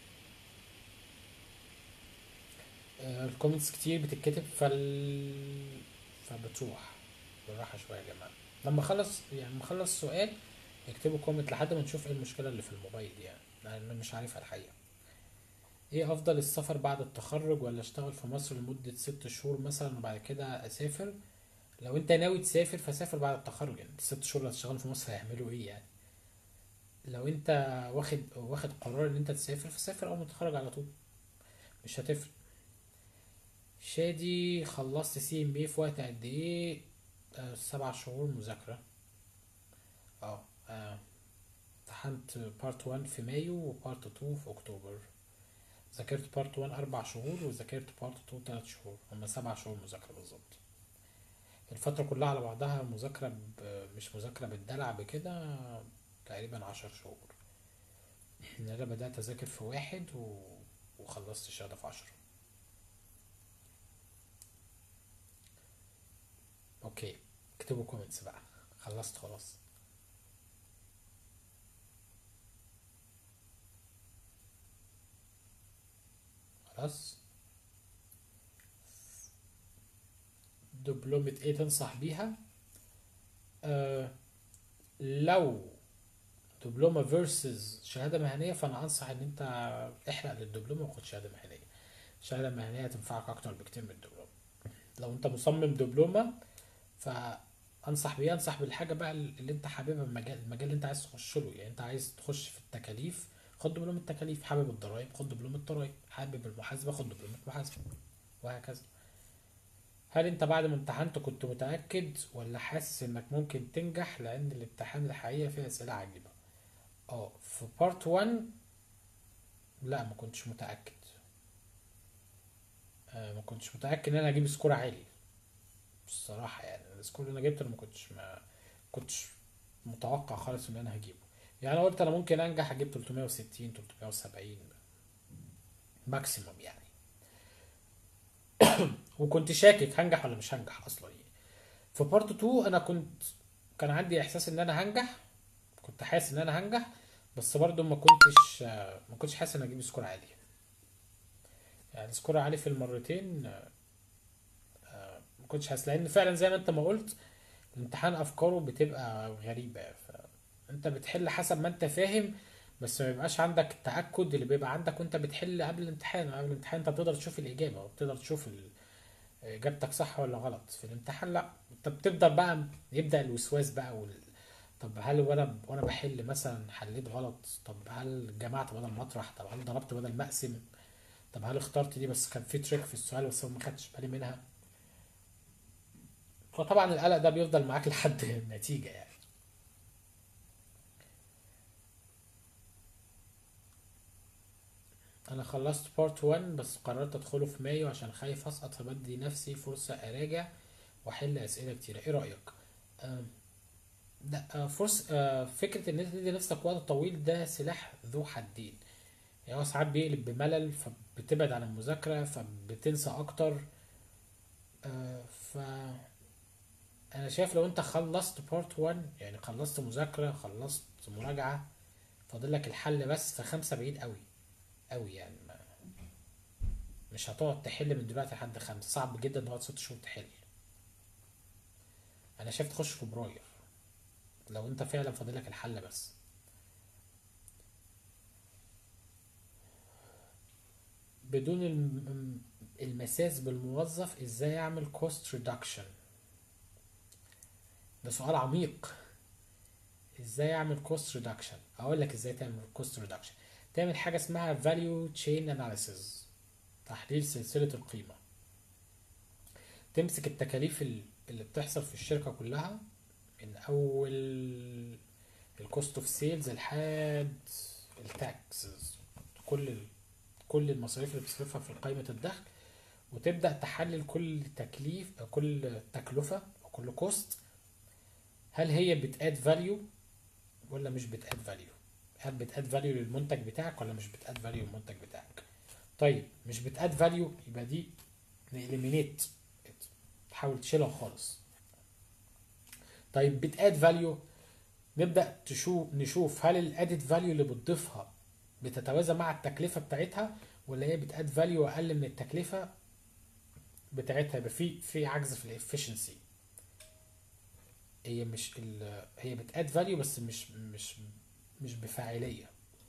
الكومنتس كتير بتتكتب فال فبتروح بالراحه شويه يا جماعه لما اخلص يعني لما اخلص سؤال اكتبوا كومنت لحد ما نشوف ايه المشكله اللي في الموبايل يعني لان انا مش عارفها الحقيقه ايه افضل السفر بعد التخرج ولا اشتغل في مصر لمده ست شهور مثلا وبعد كده اسافر لو انت ناوي تسافر فسافر بعد التخرج يعني الست شهور اللي هتشتغل في مصر هيعملوا ايه يعني لو انت واخد واخد قرار ان انت تسافر فسافر اول ما تتخرج على طول مش هتفرق شادي خلصت سي ام بي في وقت قد ايه آه، سبع شهور مذاكرة اه آه، امتحنت بارت 1 في مايو وبارت 2 في اكتوبر ذاكرت بارت 1 اربع شهور وذاكرت بارت 2 تلات شهور هما سبع شهور مذاكرة بالظبط الفترة كلها على بعضها مذاكرة ب... مش مذاكرة بالدلع بكده تقريبا عشر شهور ان انا بدأت اذاكر في واحد و... وخلصت الشهادة في عشرة اوكي اكتبوا كومنتس بقى خلصت خلاص خلاص دبلومة ايه تنصح بيها آه لو دبلومة فيرسز شهادة مهنية فأنا أنصح إن أنت احرق للدبلومة وخد شهادة مهنية الشهادة المهنية هتنفعك أكتر بكتير من الدبلومة لو أنت مصمم دبلومة فانصح بيه انصح بالحاجه بقى اللي انت حاببها المجال المجال اللي انت عايز تخش له يعني انت عايز تخش في التكاليف خد دبلوم التكاليف حابب الضرايب خد دبلوم الضرايب حابب المحاسبه خد دبلوم المحاسبه وهكذا هل انت بعد ما امتحنت كنت متاكد ولا حاسس انك ممكن تنجح لان الامتحان الحقيقه فيه اسئله عجيبه اه في بارت 1 لا ما كنتش متاكد آه ما كنتش متاكد ان انا اجيب سكور عالي الصراحة يعني السكور اللي انا جبته انا ما كنتش ما كنتش متوقع خالص ان انا هجيبه يعني انا قلت انا ممكن انجح اجيب 360 370 ماكسيموم يعني وكنت شاكك هنجح ولا مش هنجح اصلا يعني في بارت 2 انا كنت كان عندي احساس ان انا هنجح كنت حاسس ان انا هنجح بس برضو ما كنتش ما كنتش حاسس ان اجيب سكور عالي يعني سكور عالي في المرتين آه، ما كنتش حاسس لان فعلا زي ما انت ما قلت الامتحان افكاره بتبقى غريبة فانت بتحل حسب ما انت فاهم بس ما يبقاش عندك التأكد اللي بيبقى عندك وانت بتحل قبل الامتحان قبل الامتحان انت بتقدر تشوف الإجابة وبتقدر تشوف ال- إجابتك صح ولا غلط في الامتحان لا انت بتبدأ بقى يبدأ الوسواس بقى وال... طب هل وانا وانا بحل مثلا حليت غلط طب هل جمعت بدل مطرح طب هل ضربت بدل مقسم طب هل اخترت دي بس كان في تريك في السؤال بس أنا ما خدتش بالي منها فطبعا القلق ده بيفضل معاك لحد النتيجة يعني انا خلصت بارت 1 بس قررت ادخله في مايو عشان خايف اسقط فبدي نفسي فرصة اراجع واحل اسئلة كتيرة ايه رأيك آم، لا آه، فرص آه، فكرة ان انت تدي نفسك وقت طويل ده سلاح ذو حدين يعني هو ساعات بيقلب بملل فبتبعد عن المذاكرة فبتنسى اكتر آه، ف انا شايف لو انت خلصت بارت 1 يعني خلصت مذاكرة خلصت مراجعة فاضل لك الحل بس فخمسة بعيد قوي قوي يعني ما مش هتقعد تحل من دلوقتي لحد خمسة صعب جدا تقعد ست شهور تحل انا شايف تخش فبراير لو انت فعلا فاضل لك الحل بس بدون الم- المساس بالموظف ازاي اعمل كوست ريدكشن ده سؤال عميق ازاي اعمل كوست ريدكشن اقول لك ازاي تعمل كوست ريدكشن تعمل حاجه اسمها value chain analysis تحليل سلسله القيمه تمسك التكاليف ال- اللي بتحصل في الشركه كلها من اول الكوست اوف سيلز لحد التاكسز كل ال- كل المصاريف اللي بتصرفها في قائمه الدخل وتبدا تحلل كل تكليف كل تكلفه او كل كوست هل هي بتاد فاليو ولا مش بتاد فاليو هل بتاد فاليو للمنتج بتاعك ولا مش بتاد فاليو للمنتج بتاعك طيب مش بتاد فاليو يبقى دي نإليمينيت تحاول تشيلها خالص طيب بتاد فاليو نبدأ تشوف نشوف هل الادد فاليو اللي بتضيفها بتتوازى مع التكلفة بتاعتها ولا هي بتاد فاليو اقل من التكلفة بتاعتها يبقى في في عجز في الافشنسي هي مش ال هي بتاد فاليو بس مش مش مش بفاعلية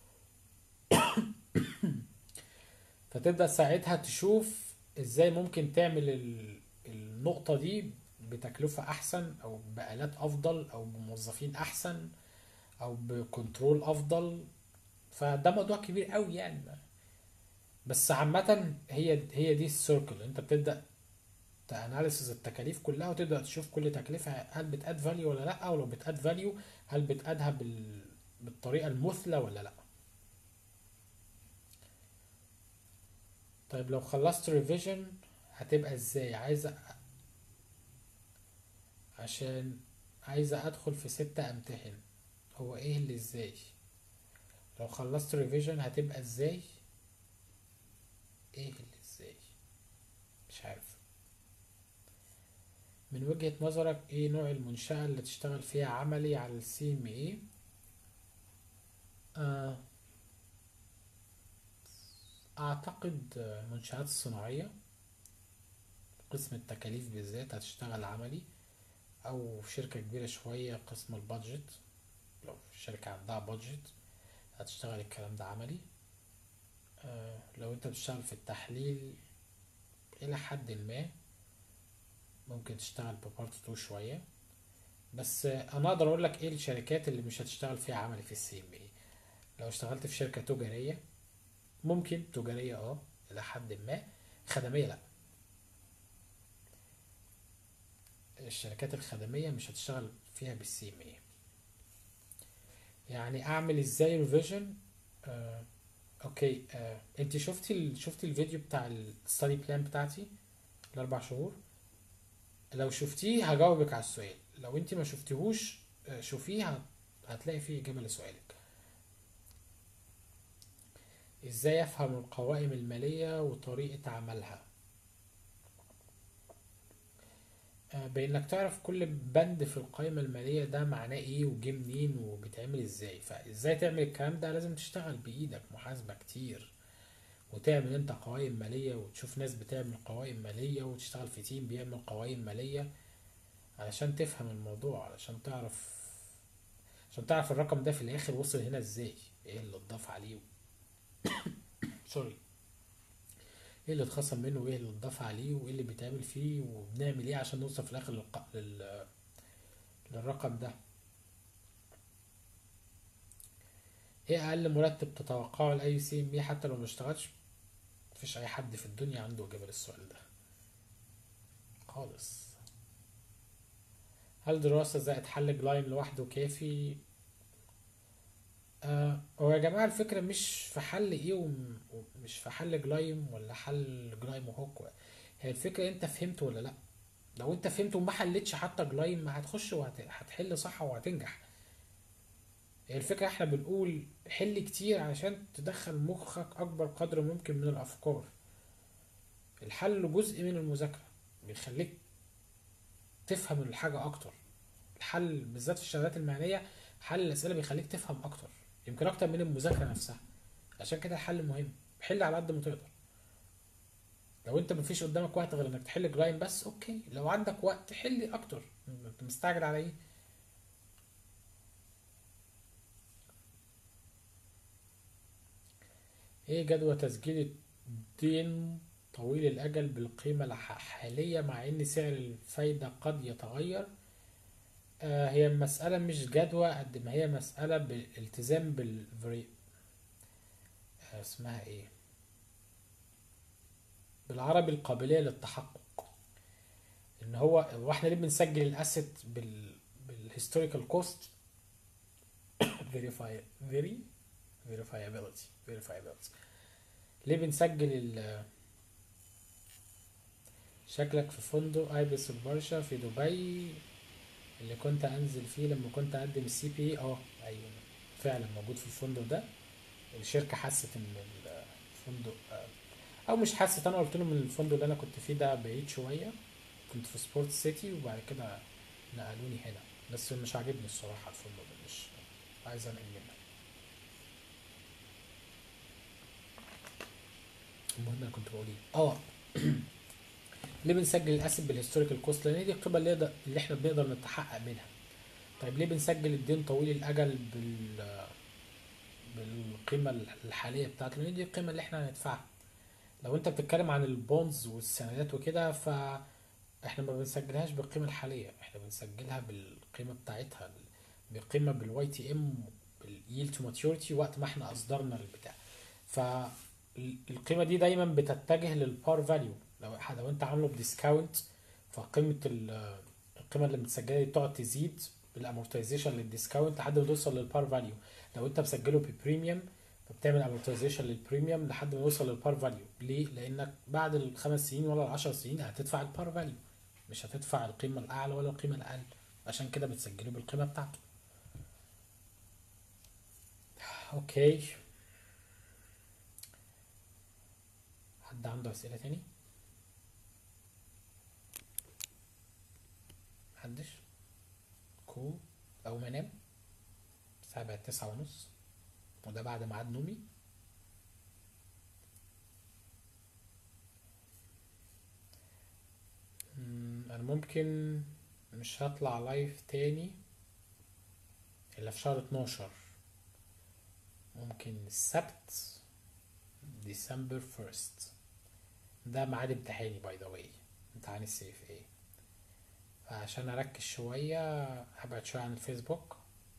فتبدأ ساعتها تشوف ازاي ممكن تعمل ال- النقطة دي بتكلفة أحسن أو بآلات أفضل أو بموظفين أحسن أو بكنترول أفضل فده موضوع كبير قوي يعني بس عامة هي هي دي السيركل انت بتبدأ تاناليسز التكاليف كلها وتبدأ تشوف كل تكلفة هل بتاد فاليو ولا لا ولو بتاد فاليو هل بتادها بال... بالطريقة المثلى ولا لا طيب لو خلصت ريفيجن هتبقى ازاي عايزة عشان عايزة ادخل في ستة امتحن هو ايه اللي ازاي لو خلصت ريفيجن هتبقى ازاي ايه اللي ازاي مش عارف من وجهة نظرك ايه نوع المنشأة اللي تشتغل فيها عملي على السي ام اي اعتقد المنشآت الصناعية قسم التكاليف بالذات هتشتغل عملي او في شركة كبيرة شوية قسم البادجت لو الشركة عندها بادجت هتشتغل الكلام ده عملي آه، لو انت بتشتغل في التحليل الى حد ما ممكن تشتغل ببارت 2 شوية بس آه، انا اقدر اقول لك ايه الشركات اللي مش هتشتغل فيها عملي في السي ام اي لو اشتغلت في شركة تجارية ممكن تجارية اه الى حد ما خدمية لا الشركات الخدمية مش هتشتغل فيها بالسي ام اي يعني اعمل ازاي ريفيجن آه، اوكي آه، انت شفتي ال... شفتي الفيديو بتاع الستادي بلان بتاعتي الاربع شهور لو شفتيه هجاوبك على السؤال لو انت ما شفتيهوش آه، شوفيه هت... هتلاقي فيه اجابة لسؤالك ازاي افهم القوائم المالية وطريقة عملها آه، بانك تعرف كل بند في القائمة المالية ده معناه ايه وجه منين وبيتعمل ازاي فازاي تعمل الكلام ده لازم تشتغل بايدك محاسبة كتير وتعمل انت قوائم مالية وتشوف ناس بتعمل قوائم مالية وتشتغل في تيم بيعمل قوائم مالية علشان تفهم الموضوع علشان تعرف عشان تعرف الرقم ده في الاخر وصل هنا ازاي ايه اللي اتضاف عليه سوري ايه اللي اتخصم منه وايه اللي اتضاف عليه وايه اللي بيتعمل فيه وبنعمل ايه عشان نوصل في الاخر للق... لل... للرقم ده ايه اقل مرتب تتوقعه لاي سي ام بي حتى لو مشتغلش مفيش اي حد في الدنيا عنده اجابه للسؤال ده خالص هل دراسة زائد حل جلايم لوحده كافي آه هو يا جماعة الفكرة مش في حل ايه وم- ومش في حل جلايم ولا حل جلايم وهوك هي الفكرة انت فهمت ولا لا لو انت فهمت وما حلتش حتى جلايم ما هتخش وهتحل صح وهتنجح هي الفكرة احنا بنقول حل كتير عشان تدخل مخك اكبر قدر ممكن من الافكار الحل جزء من المذاكرة بيخليك تفهم الحاجة اكتر الحل بالذات في الشهادات المهنية حل الاسئلة بيخليك تفهم اكتر يمكن اكتر من المذاكرة نفسها عشان كده الحل مهم حل على قد ما تقدر لو انت مفيش قدامك وقت غير انك تحل جرايم بس اوكي لو عندك وقت حل اكتر انت مستعجل على ايه ايه جدوى تسجيل الدين طويل الاجل بالقيمة الحالية مع ان سعر الفايدة قد يتغير آه هي المسألة مش جدوى قد ما هي مسألة بالالتزام بالفري آه اسمها ايه بالعربي القابلية للتحقق ان هو واحنا ليه بنسجل الاسيت بال بالهيستوريكال كوست فيريفاي فيري فيريفايابيلتي فيريفايابيلتي ليه بنسجل ال شكلك في فندق ايبس البرشا في دبي اللي كنت انزل فيه لما كنت اقدم السي بي اه ايوه فعلا موجود في الفندق ده الشركه حست ان الفندق او مش حست انا قلت لهم ان الفندق اللي انا كنت فيه ده بعيد شويه كنت في سبورت سيتي وبعد كده نقلوني هنا بس مش عاجبني الصراحه الفندق ده مش عايز انقل منه المهم انا كنت بقول ايه اه ليه بنسجل الاسيد بالهيستوريكال كوست لان دي القيمه اللي, يقدر اللي احنا بنقدر نتحقق منها طيب ليه بنسجل الدين طويل الاجل بال بالقيمه الحاليه بتاعته لان دي القيمه اللي احنا هندفعها لو انت بتتكلم عن البونز والسندات وكده ف احنا ما بنسجلهاش بالقيمه الحاليه احنا بنسجلها بالقيمه بتاعتها بقيمه بالواي تي ام بالييل تو ماتيوريتي وقت ما احنا اصدرنا البتاع فالقيمه دي دايما بتتجه للبار فاليو لو لو انت عامله بديسكاونت فقيمه القيمه اللي متسجله دي بتقعد تزيد بالامورتيزيشن للديسكاونت لحد ما توصل للبار فاليو لو انت مسجله ببريميوم فبتعمل امورتيزيشن للبريميوم لحد ما يوصل للبار فاليو ليه لانك بعد الخمس سنين ولا العشر سنين هتدفع البار فاليو مش هتدفع القيمه الاعلى ولا القيمه الاقل عشان كده بتسجله بالقيمه بتاعته اوكي حد عنده اسئله تاني محدش كول أول ما أنام الساعة بقت تسعة ونص وده بعد ميعاد نومي أنا ممكن مش هطلع لايف تاني إلا في شهر اتناشر ممكن السبت ديسمبر فيرست ده ميعاد امتحاني باي ذا واي امتحان السي اف ايه فعشان اركز شوية هبعد شوية عن الفيسبوك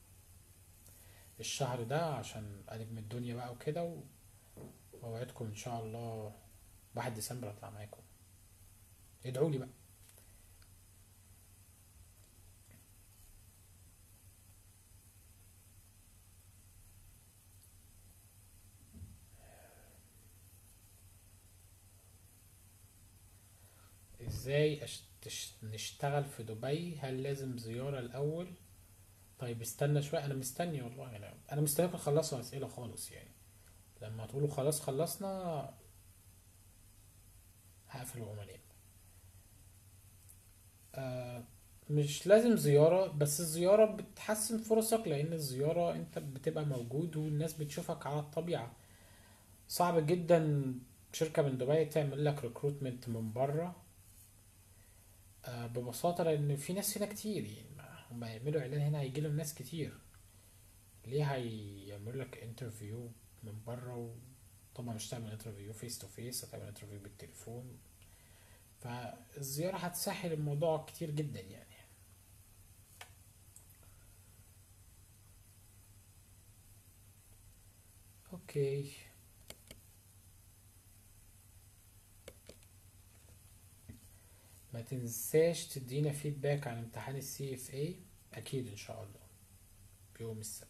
الشهر ده عشان قلب من الدنيا بقى وكده ووعدكم ان شاء الله واحد ديسمبر اطلع معاكم ادعوا لي بقى ازاي أشت... نشتغل في دبي هل لازم زيارة الأول طيب استنى شوية أنا مستني والله أنا أنا مستنيكم تخلصوا أسئلة خالص يعني لما تقولوا خلاص خلصنا هقفل وأقوم أنام آه مش لازم زيارة بس الزيارة بتحسن فرصك لأن الزيارة أنت بتبقى موجود والناس بتشوفك على الطبيعة صعب جدا شركة من دبي تعمل لك ريكروتمنت من بره آه، ببساطة لأن في ناس هنا كتير يعني ما- هم يعملوا إعلان هنا هيجي لهم ناس كتير ليه هيعملوا لك انترفيو من بره طبعا مش تعمل انترفيو فيس تو فيس هتعمل انترفيو بالتليفون فالزيارة هتسهل الموضوع كتير جدا يعني اوكي ما تنساش تدينا فيدباك عن امتحان السي اف اي اكيد ان شاء الله يوم السبت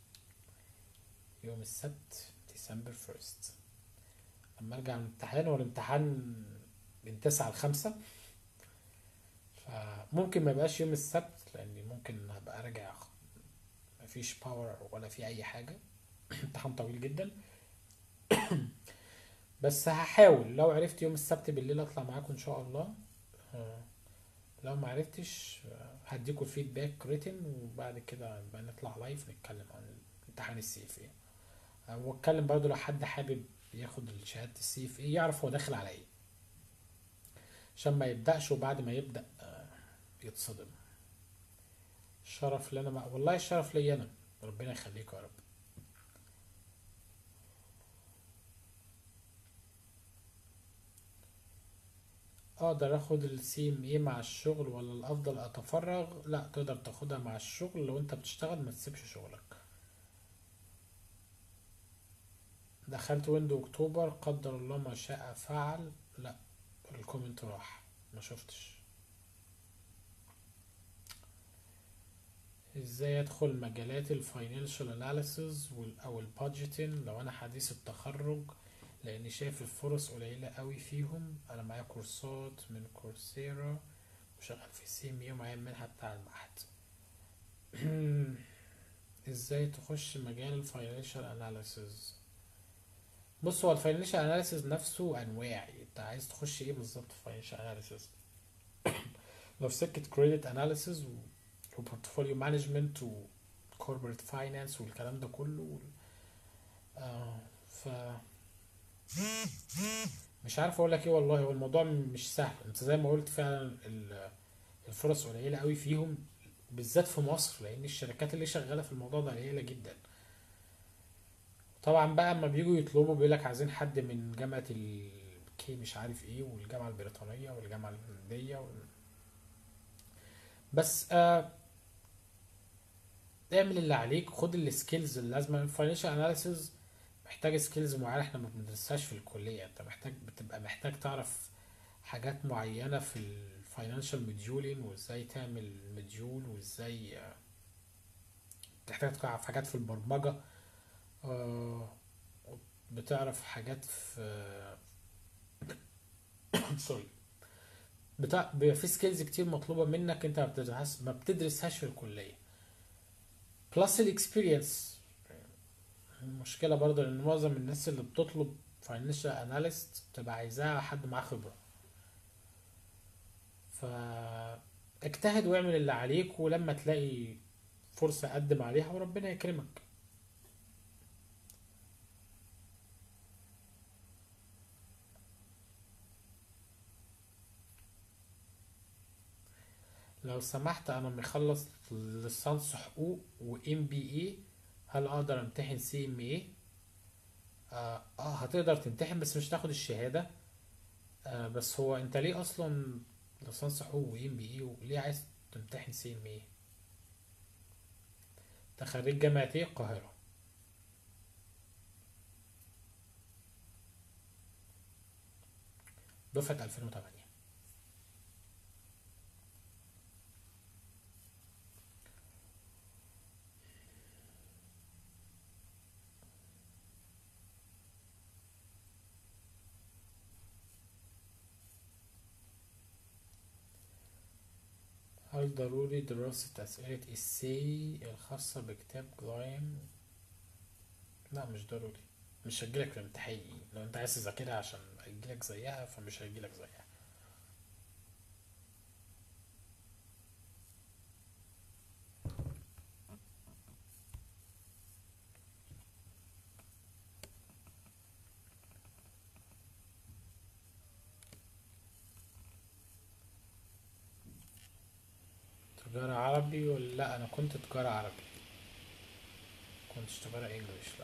يوم السبت ديسمبر فيرست لما ارجع من الامتحان هو الامتحان من تسعة لخمسة فممكن ما يبقاش يوم السبت لاني ممكن هبقى راجع مفيش باور ولا في اي حاجة امتحان طويل جدا بس هحاول لو عرفت يوم السبت بالليل اطلع معاكم ان شاء الله آه، لو ما عرفتش آه، هديكوا الفيدباك ريتن وبعد كده نبقى نطلع لايف نتكلم عن امتحان السي اف اي واتكلم برضو لو حد حابب ياخد شهادة السي اف اي يعرف هو داخل على ايه عشان ما يبدأش وبعد ما يبدأ آه، يتصدم شرف لنا ما... والله الشرف ليا انا ربنا يخليك يا رب اقدر اخد السي ام اي مع الشغل ولا الافضل اتفرغ لا تقدر تاخدها مع الشغل لو انت بتشتغل ما تسيبش شغلك دخلت ويندو اكتوبر قدر الله ما شاء فعل لا الكومنت راح ما شفتش ازاي ادخل مجالات الفاينانشال اناليسز او البادجيتنج لو انا حديث التخرج لاني شايف الفرص قليلة قوي فيهم انا معايا كورسات من كورسيرا وشغال في سي ام ومعايا المنحة بتاع المعهد ازاي تخش مجال الفاينانشال اناليسز بص هو الفاينانشال اناليسز نفسه انواع انت عايز تخش ايه بالظبط في فاينانشال اناليسز لو في سكة كريدت اناليسز وبورتفوليو مانجمنت وكوربريت فاينانس والكلام ده كله آه ف مش عارف اقول لك ايه والله هو الموضوع مش سهل انت زي ما قلت فعلا ال- الفرص قليله قوي فيهم بالذات في مصر لان الشركات اللي شغاله في الموضوع ده قليله جدا طبعا بقى اما بيجوا يطلبوا بيقول لك عايزين حد من جامعه الكي مش عارف ايه والجامعه البريطانيه والجامعه الهنديه وال... بس آه اعمل اللي عليك خد السكيلز اللازمه الفاينانشال اناليسز محتاج سكيلز معينه احنا ما بندرسهاش في الكليه انت محتاج بتبقى محتاج تعرف حاجات معينه في الفاينانشال مديولين وازاي تعمل مديول وازاي آه، تحتاج تعرف حاجات في البرمجه آه، بتعرف حاجات في سوري بتاع بيبقى في سكيلز كتير مطلوبه منك انت ما بتدرسهاش ما بتدرسهاش في الكليه بلس الاكسبيرينس المشكله برضه ان معظم الناس اللي بتطلب فاينانشال اناليست بتبقى عايزاها حد معاه خبره فاجتهد واعمل اللي عليك ولما تلاقي فرصه قدم عليها وربنا يكرمك لو سمحت انا مخلص ليسانس حقوق وام بي اي هل اقدر امتحن سي ام اي اه آه، هتقدر تمتحن بس مش تاخد الشهادة آه بس هو انت ليه اصلا ليسانس حقوق وام بي اي وليه عايز تمتحن سي ام اي انت خريج جامعة ايه القاهرة دفعة 2008 هل ضروري دراسة أسئلة السي الخاصة بكتاب جلايم؟ لا مش ضروري مش هتجيلك في الامتحان لو انت عايز تذاكرها عشان هتجيلك زيها فمش هيجيلك زيها تجارة عربي ولا لا انا كنت تجارة عربي كنتش تجارة انجليش لا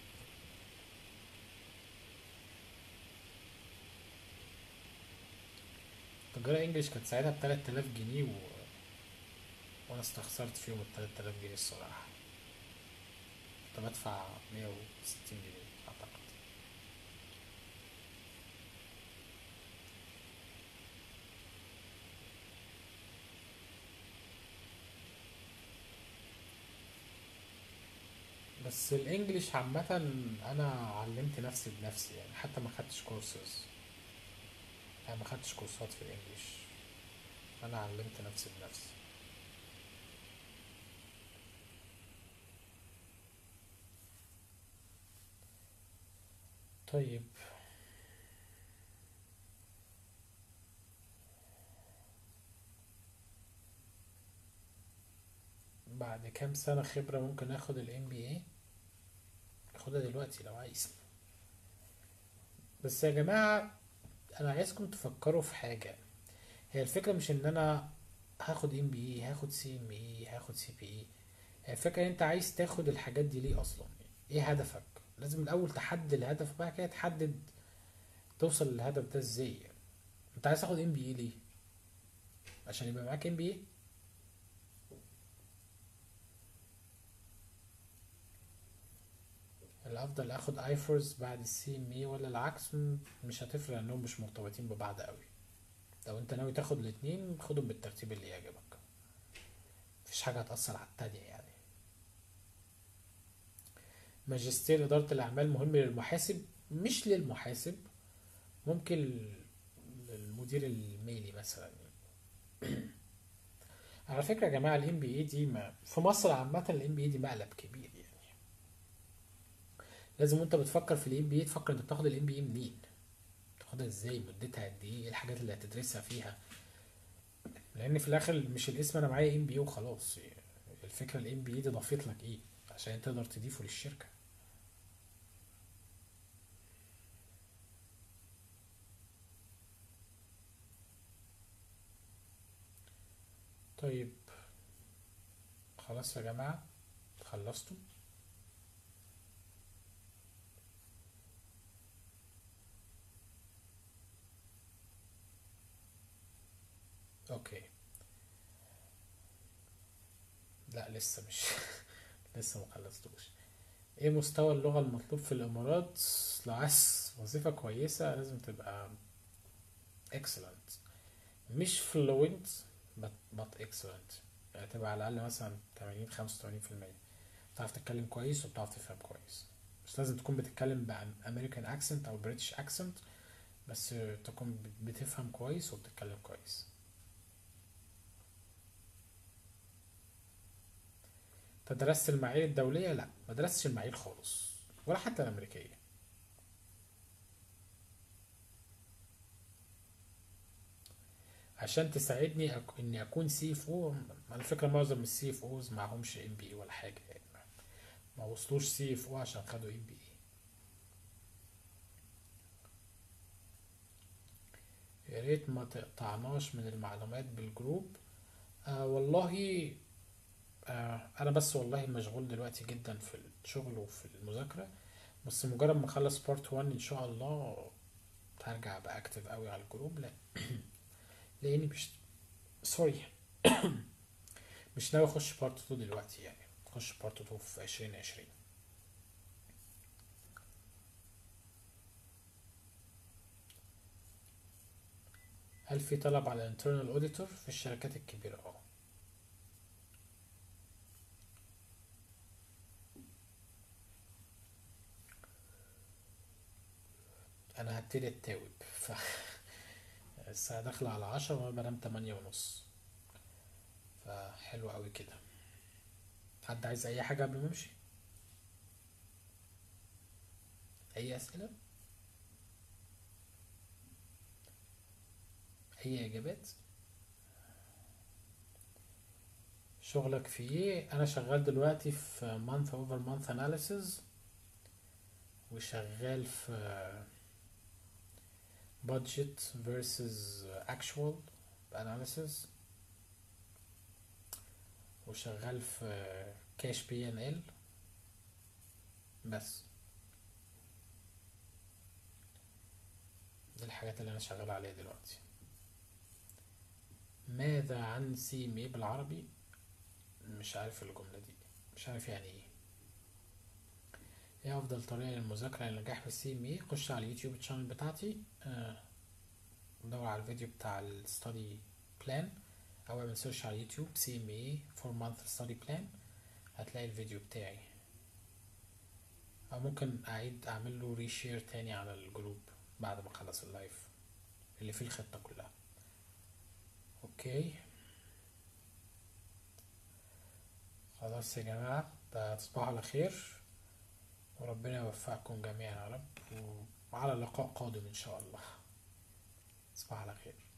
تجارة انجليش كانت ساعتها بتلات آلاف جنيه و... وانا استخسرت فيهم التلات آلاف جنيه الصراحة كنت بدفع مية وستين جنيه اعتقد بس الانجليش عامة انا علمت نفسي بنفسي يعني حتى ما خدتش كورسز انا ما خدتش كورسات في الانجليش انا علمت نفسي بنفسي طيب بعد كام سنة خبرة ممكن اخد ال MBA اخدها دلوقتي لو عايز بس يا جماعة انا عايزكم تفكروا في حاجة هي الفكرة مش ان انا هاخد ام بي اي هاخد سي ام اي هاخد سي بي اي هي الفكرة ان انت عايز تاخد الحاجات دي ليه اصلا ايه هدفك لازم الاول تحدد الهدف بقى كده تحدد توصل للهدف ده ازاي انت عايز تاخد ام بي اي ليه عشان يبقى معاك ام بي اي الافضل اخد ايفورس بعد السي ام اي ولا العكس م- مش هتفرق لانهم مش مرتبطين ببعض قوي لو انت ناوي تاخد الاتنين خدهم بالترتيب اللي يعجبك مفيش حاجة هتأثر على التانية يعني ماجستير إدارة الأعمال مهم للمحاسب مش للمحاسب ممكن لل- للمدير المالي مثلا على فكرة يا جماعة الام بي اي دي ما في مصر عامة الام بي اي دي مقلب كبير يعني لازم وانت بتفكر في الام بي اي تفكر انت بتاخد الام بي اي منين تاخدها ازاي مدتها قد ايه ايه الحاجات اللي هتدرسها فيها لان في الاخر مش الاسم انا معايا ام بي اي وخلاص الفكرة الام بي اي دي ضافت لك ايه عشان تقدر تضيفه للشركة طيب خلاص يا جماعة خلصتوا اوكي لا لسه مش لسه ما خلصتوش ايه مستوى اللغة المطلوب في الامارات لو عايز وظيفة كويسة لازم تبقى excellent مش fluent but, but excellent يعني تبقى على الاقل مثلا 80 85% بتعرف تتكلم كويس وبتعرف تفهم كويس مش لازم تكون بتتكلم بأمريكان اكسنت او بريتش اكسنت بس تكون بتفهم كويس وبتتكلم كويس انت درست المعايير الدولية لا ما درستش المعايير خالص ولا حتى الأمريكية عشان تساعدني أك... اني اكون سي اف او على فكرة معظم السي اف اوز معهمش ام بي اي ولا حاجة يعني ما ما وصلوش سي اف او عشان خدوا ام بي اي يا ريت ما تقطعناش من المعلومات بالجروب آه والله آه انا بس والله مشغول دلوقتي جدا في الشغل وفي المذاكرة بس مجرد ما اخلص بارت 1 ان شاء الله هرجع ابقى اكتف قوي على الجروب لا لاني مش سوري مش ناوي اخش بارت 2 دلوقتي يعني اخش بارت 2 في 2020 هل في طلب على internal auditor في الشركات الكبيرة اه انا هبتدي اتاوب ف الساعة داخلة على عشرة وانا بنام تمانية ونص فحلو قوي كده حد عايز اي حاجة قبل ما امشي اي اسئلة اي اجابات شغلك في ايه انا شغال دلوقتي في month over month analysis وشغال في budget versus actual analysis وشغال في كاش بي ان ال بس دي الحاجات اللي انا شغال عليها دلوقتي ماذا عن سي ام اي بالعربي مش عارف الجملة دي مش عارف يعني ايه ايه افضل طريقة للمذاكرة للنجاح في السي ام اي خش على اليوتيوب تشانل بتاعتي آه، دور على الفيديو بتاع الستادي بلان او اعمل سيرش على اليوتيوب سي ام اي فور مانث ستادي بلان هتلاقي الفيديو بتاعي او ممكن اعيد اعمل له ريشير تاني على الجروب بعد ما اخلص اللايف اللي فيه الخطة كلها اوكي خلاص يا جماعة ده تصبحوا على خير وربنا يوفقكم جميعا يا رب وعلى لقاء قادم ان شاء الله تصبحوا على خير